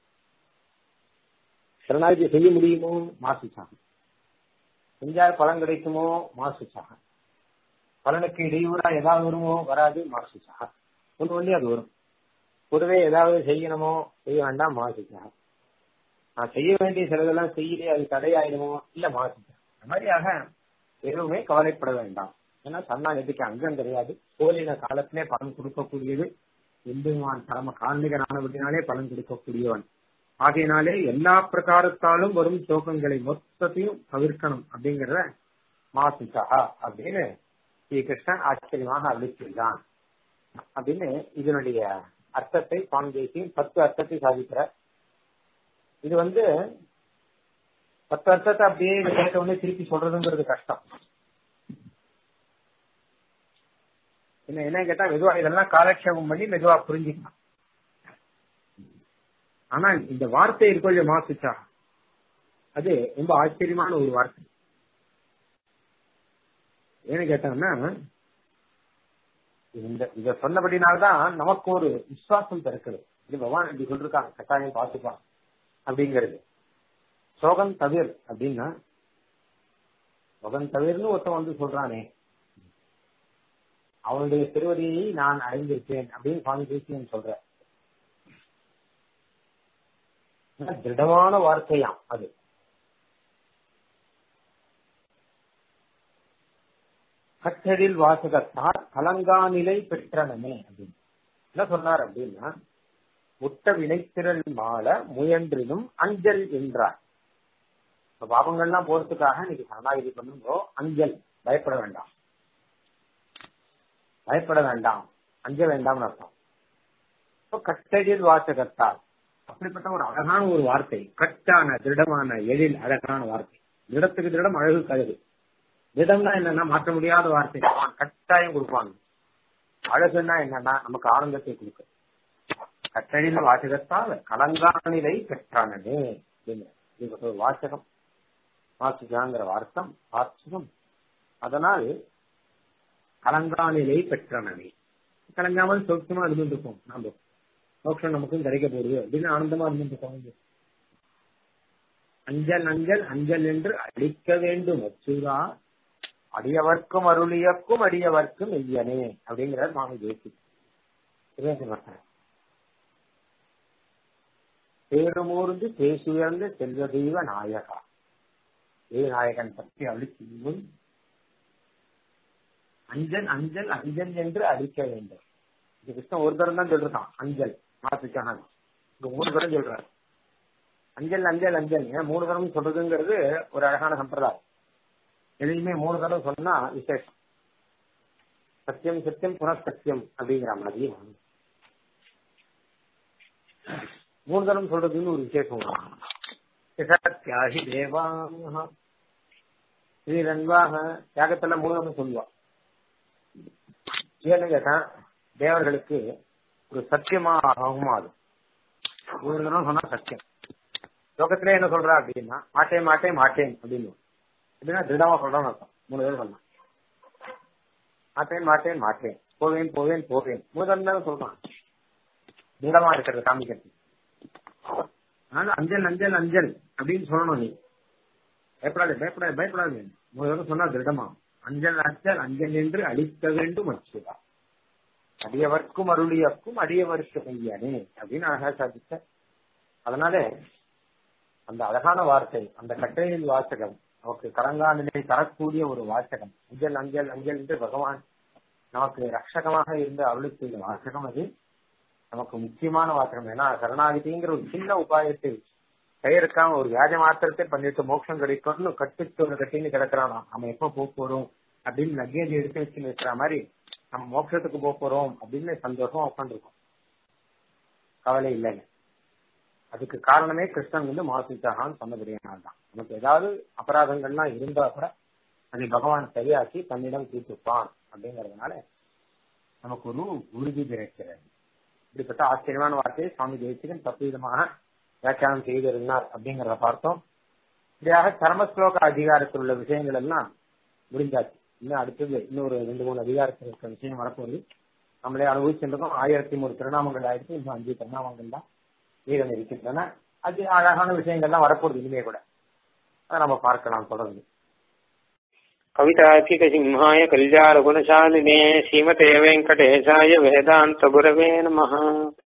சரணாகதி செய்ய முடியுமோ மாசிச்சாங்க செஞ்சால் பலன் கிடைக்குமோ மாசிச்சாக பலனுக்கு இடையூறா ஏதாவது வருமோ வராது மாசிச்சாக ஒன்று ஒன்றே அது வரும் பொதுவே ஏதாவது செய்யணுமோ செய்ய வேண்டாம் மாசிச்சாக நான் செய்ய வேண்டிய சிலதெல்லாம் செய்யலே அது தடையாயிடுமோ இல்ல மாசிச்சா அந்த மாதிரியாக எதுவுமே கவலைப்பட வேண்டாம் ஏன்னா சரணாகதிக்கு அங்கம் கிடையாது கோலின காலத்திலே பலன் கொடுக்கக்கூடியது எம்பெருமான் பரம கார்மிகனானபடினாலே பலன் கொடுக்கக்கூடியவன் ஆகையினாலே எல்லா பிரகாரத்தாலும் வரும் சோகங்களை மொத்தத்தையும் தவிர்க்கணும் அப்படிங்கிறத மாசுச்சா அப்படின்னு ஸ்ரீகிருஷ்ணன் ஆச்சரியமாக அளித்துள்ளான் அப்படின்னு இதனுடைய அர்த்தத்தை சுவாமி தேசியம் பத்து அர்த்தத்தை சாதிக்கிறார் இது வந்து பத்து அர்த்தத்தை அப்படியே கேட்ட உடனே திருப்பி சொல்றதுங்கிறது கஷ்டம் என்ன என்ன கேட்டா மெதுவா இதெல்லாம் காலக்ஷேபம் பண்ணி மெதுவா புரிஞ்சுக்கலாம் ஆனா இந்த வார்த்தை இருக்கொள்ள மாசுச்சா அது ரொம்ப ஆச்சரியமான ஒரு வார்த்தை ஏன்னு கேட்டாங்கன்னா இந்த இத சொன்னபடினால்தான் நமக்கு ஒரு விசுவாசம் பிறக்குது இது பகவான் இப்படி சொல்லிருக்காங்க கட்டாயம் பார்த்துப்பான் அப்படிங்கிறது சோகம் தவிர் அப்படின்னா சோகம் தவிர்னு ஒருத்தன் வந்து சொல்றானே அவனுடைய திருவடியை நான் அடைந்திருக்கேன் அப்படின்னு சுவாமி தேசியன் சொல்ற திருடமான வார்த்தையாம் அது கற்றடில் வாசகத்தார் கலங்காநிலை பெற்றனமே அப்படின்னு என்ன சொன்னார் அப்படின்னா முட்ட வினைத்திரள் மாள முயன்றினும் அஞ்சல் என்றார் இப்ப பாபங்கள்லாம் போறதுக்காக இன்னைக்கு சரணாகிதி பண்ணுங்கோ அஞ்சல் பயப்பட வேண்டாம் பயப்பட வேண்டாம் அஞ்ச வேண்டாம்னு அர்த்தம் இப்போ கட்டடில் வாசகத்தால் அப்படிப்பட்ட ஒரு அழகான ஒரு வார்த்தை கட்டான திருடமான எழில் அழகான வார்த்தை திருடத்துக்கு திருடம் அழகு கழுகு திருடம்னா என்னன்னா மாற்ற முடியாத வார்த்தை அவன் கட்டாயம் கொடுப்பாங்க அழகுன்னா என்னன்னா நமக்கு ஆனந்தத்தை கொடுக்க கட்டழில் வாசகத்தால் கலங்காநிலை பெற்றானே இது ஒரு வாசகம் வாசிக்காங்கிற வார்த்தம் வாசகம் அதனால் கலங்காநிலை பெற்றனவே கலங்காமல் சொச்சமா இருந்துருக்கோம் நாம மோட்சம் நமக்கும் கிடைக்க போகுது அப்படின்னு ஆனந்தமா இருந்துருக்கோம் அஞ்சல் அஞ்சல் அஞ்சல் என்று அழிக்க வேண்டும் அச்சுதா அடியவர்க்கும் அருளியக்கும் அடியவர்க்கும் ஐயனே அப்படிங்கிற மாமி தேசி பேருமூர்ந்து பேசுயர்ந்த செல்வ தெய்வ நாயகா தெய்வ நாயகன் பற்றி அழிக்கும் அஞ்சல் அஞ்சல் அஞ்சல் என்று அடிக்க வேண்டும் இது கிருஷ்ணன் ஒரு தரம் தான் சொல்றான் அஞ்சல் மாத்துக்கான இங்க மூணு தரம் சொல்றாரு அஞ்சல் அஞ்சல் அஞ்சல் ஏன் மூணு தரம் சொல்றதுங்கிறது ஒரு அழகான சம்பிரதாயம் எதையுமே மூணு தடவை சொன்னா விசேஷம் சத்தியம் சத்தியம் புனசத்தியம் அப்படிங்கிற மாதிரி மூணு தரம் சொல்றதுன்னு ஒரு விசேஷம் சத்தியாகி தேவாக இது நண்பாக தியாகத்துல மூணு தரம் சொல்லுவா ஏன்னு கேட்டா தேவர்களுக்கு ஒரு சத்தியமா ஆகுமா அது மூணு தரம் சொன்னா சத்தியம் லோகத்திலே என்ன சொல்றா அப்படின்னா மாட்டேன் மாட்டேன் மாட்டேன் அப்படின்னு அப்படின்னா திருடமா சொல்றான்னு அர்த்தம் மூணு பேர் சொல்லலாம் மாட்டேன் மாட்டேன் மாட்டேன் போவேன் போவேன் போவேன் மூணு தரம் தானே சொல்றான் திருடமா இருக்கிறது காமிக்கிறது அதனால அஞ்சல் அஞ்சல் அஞ்சல் அப்படின்னு சொல்லணும் நீ பயப்படாது பயப்படாது பயப்படாது மூணு தடவை சொன்னா திருடமா அஞ்சல் அஞ்சல் அஞ்சல் என்று அழிக்க வேண்டும் அச்சுதா அடியவர்க்கும் அருளியர்க்கும் அடியவருக்கு மையானே அப்படின்னு அழகா சாதித்த அதனால அந்த அழகான வார்த்தை அந்த கட்டையின் வாசகம் நமக்கு கரங்காலிலே தரக்கூடிய ஒரு வாசகம் அஞ்சல் அஞ்சல் அஞ்சல் என்று பகவான் நமக்கு ரட்சகமாக இருந்த அருளுக்கு இந்த வாசகம் அது நமக்கு முக்கியமான வாசகம் ஏன்னா சரணாகிதிங்கிற ஒரு சின்ன உபாயத்தை பெயருக்காம ஒரு வியாஜ மாத்திரத்தை பண்ணிட்டு மோட்சம் கிடைக்கும்னு கட்டுட்டு ஒரு கட்டின்னு கிடக்குறானா நம்ம எப்ப போக போறோம் அப்படின்னு லக்கேஜ் எடுத்து வச்சு நிற்கிற மாதிரி நம்ம மோட்சத்துக்கு போக போறோம் அப்படின்னு சந்தோஷமா உட்காந்துருக்கோம் கவலை இல்லைங்க அதுக்கு காரணமே கிருஷ்ணன் வந்து மாசுச்சாகான்னு சொன்னபடியானால் தான் நமக்கு ஏதாவது அபராதங்கள்லாம் இருந்தா கூட அதை பகவான் சரியாக்கி தன்னிடம் தீர்த்துப்பான் அப்படிங்கறதுனால நமக்கு ஒரு உறுதி கிடைக்கிறது இப்படிப்பட்ட ஆச்சரியமான வார்த்தையை சுவாமி தேசிகன் தப்பு விதமாக வியாக்கியானம் செய்திருந்தார் அப்படிங்கறத பார்த்தோம் இப்படியாக கர்மஸ்லோக அதிகாரத்தில் உள்ள விஷயங்கள் எல்லாம் முடிஞ்சாச்சு இன்னும் அடுத்தது இன்னொரு ரெண்டு மூணு அதிகாரத்தில் இருக்கிற விஷயம் வரப்போகுது நம்மளே அனுபவிச்சிருக்கோம் ஆயிரத்தி மூணு திருநாமங்கள் ஆயிடுச்சு இன்னும் அஞ்சு திருநாமங்கள் தான் மீதம் இருக்கின்றன அது அழகான விஷயங்கள்லாம் வரப்போகுது இனிமே கூட அதை நம்ம பார்க்கலாம் தொடர்ந்து कविताधिकसिंहाय कल्याणगुणशालिने श्रीमते वेङ्कटेशाय वेदान्तगुरवे नमः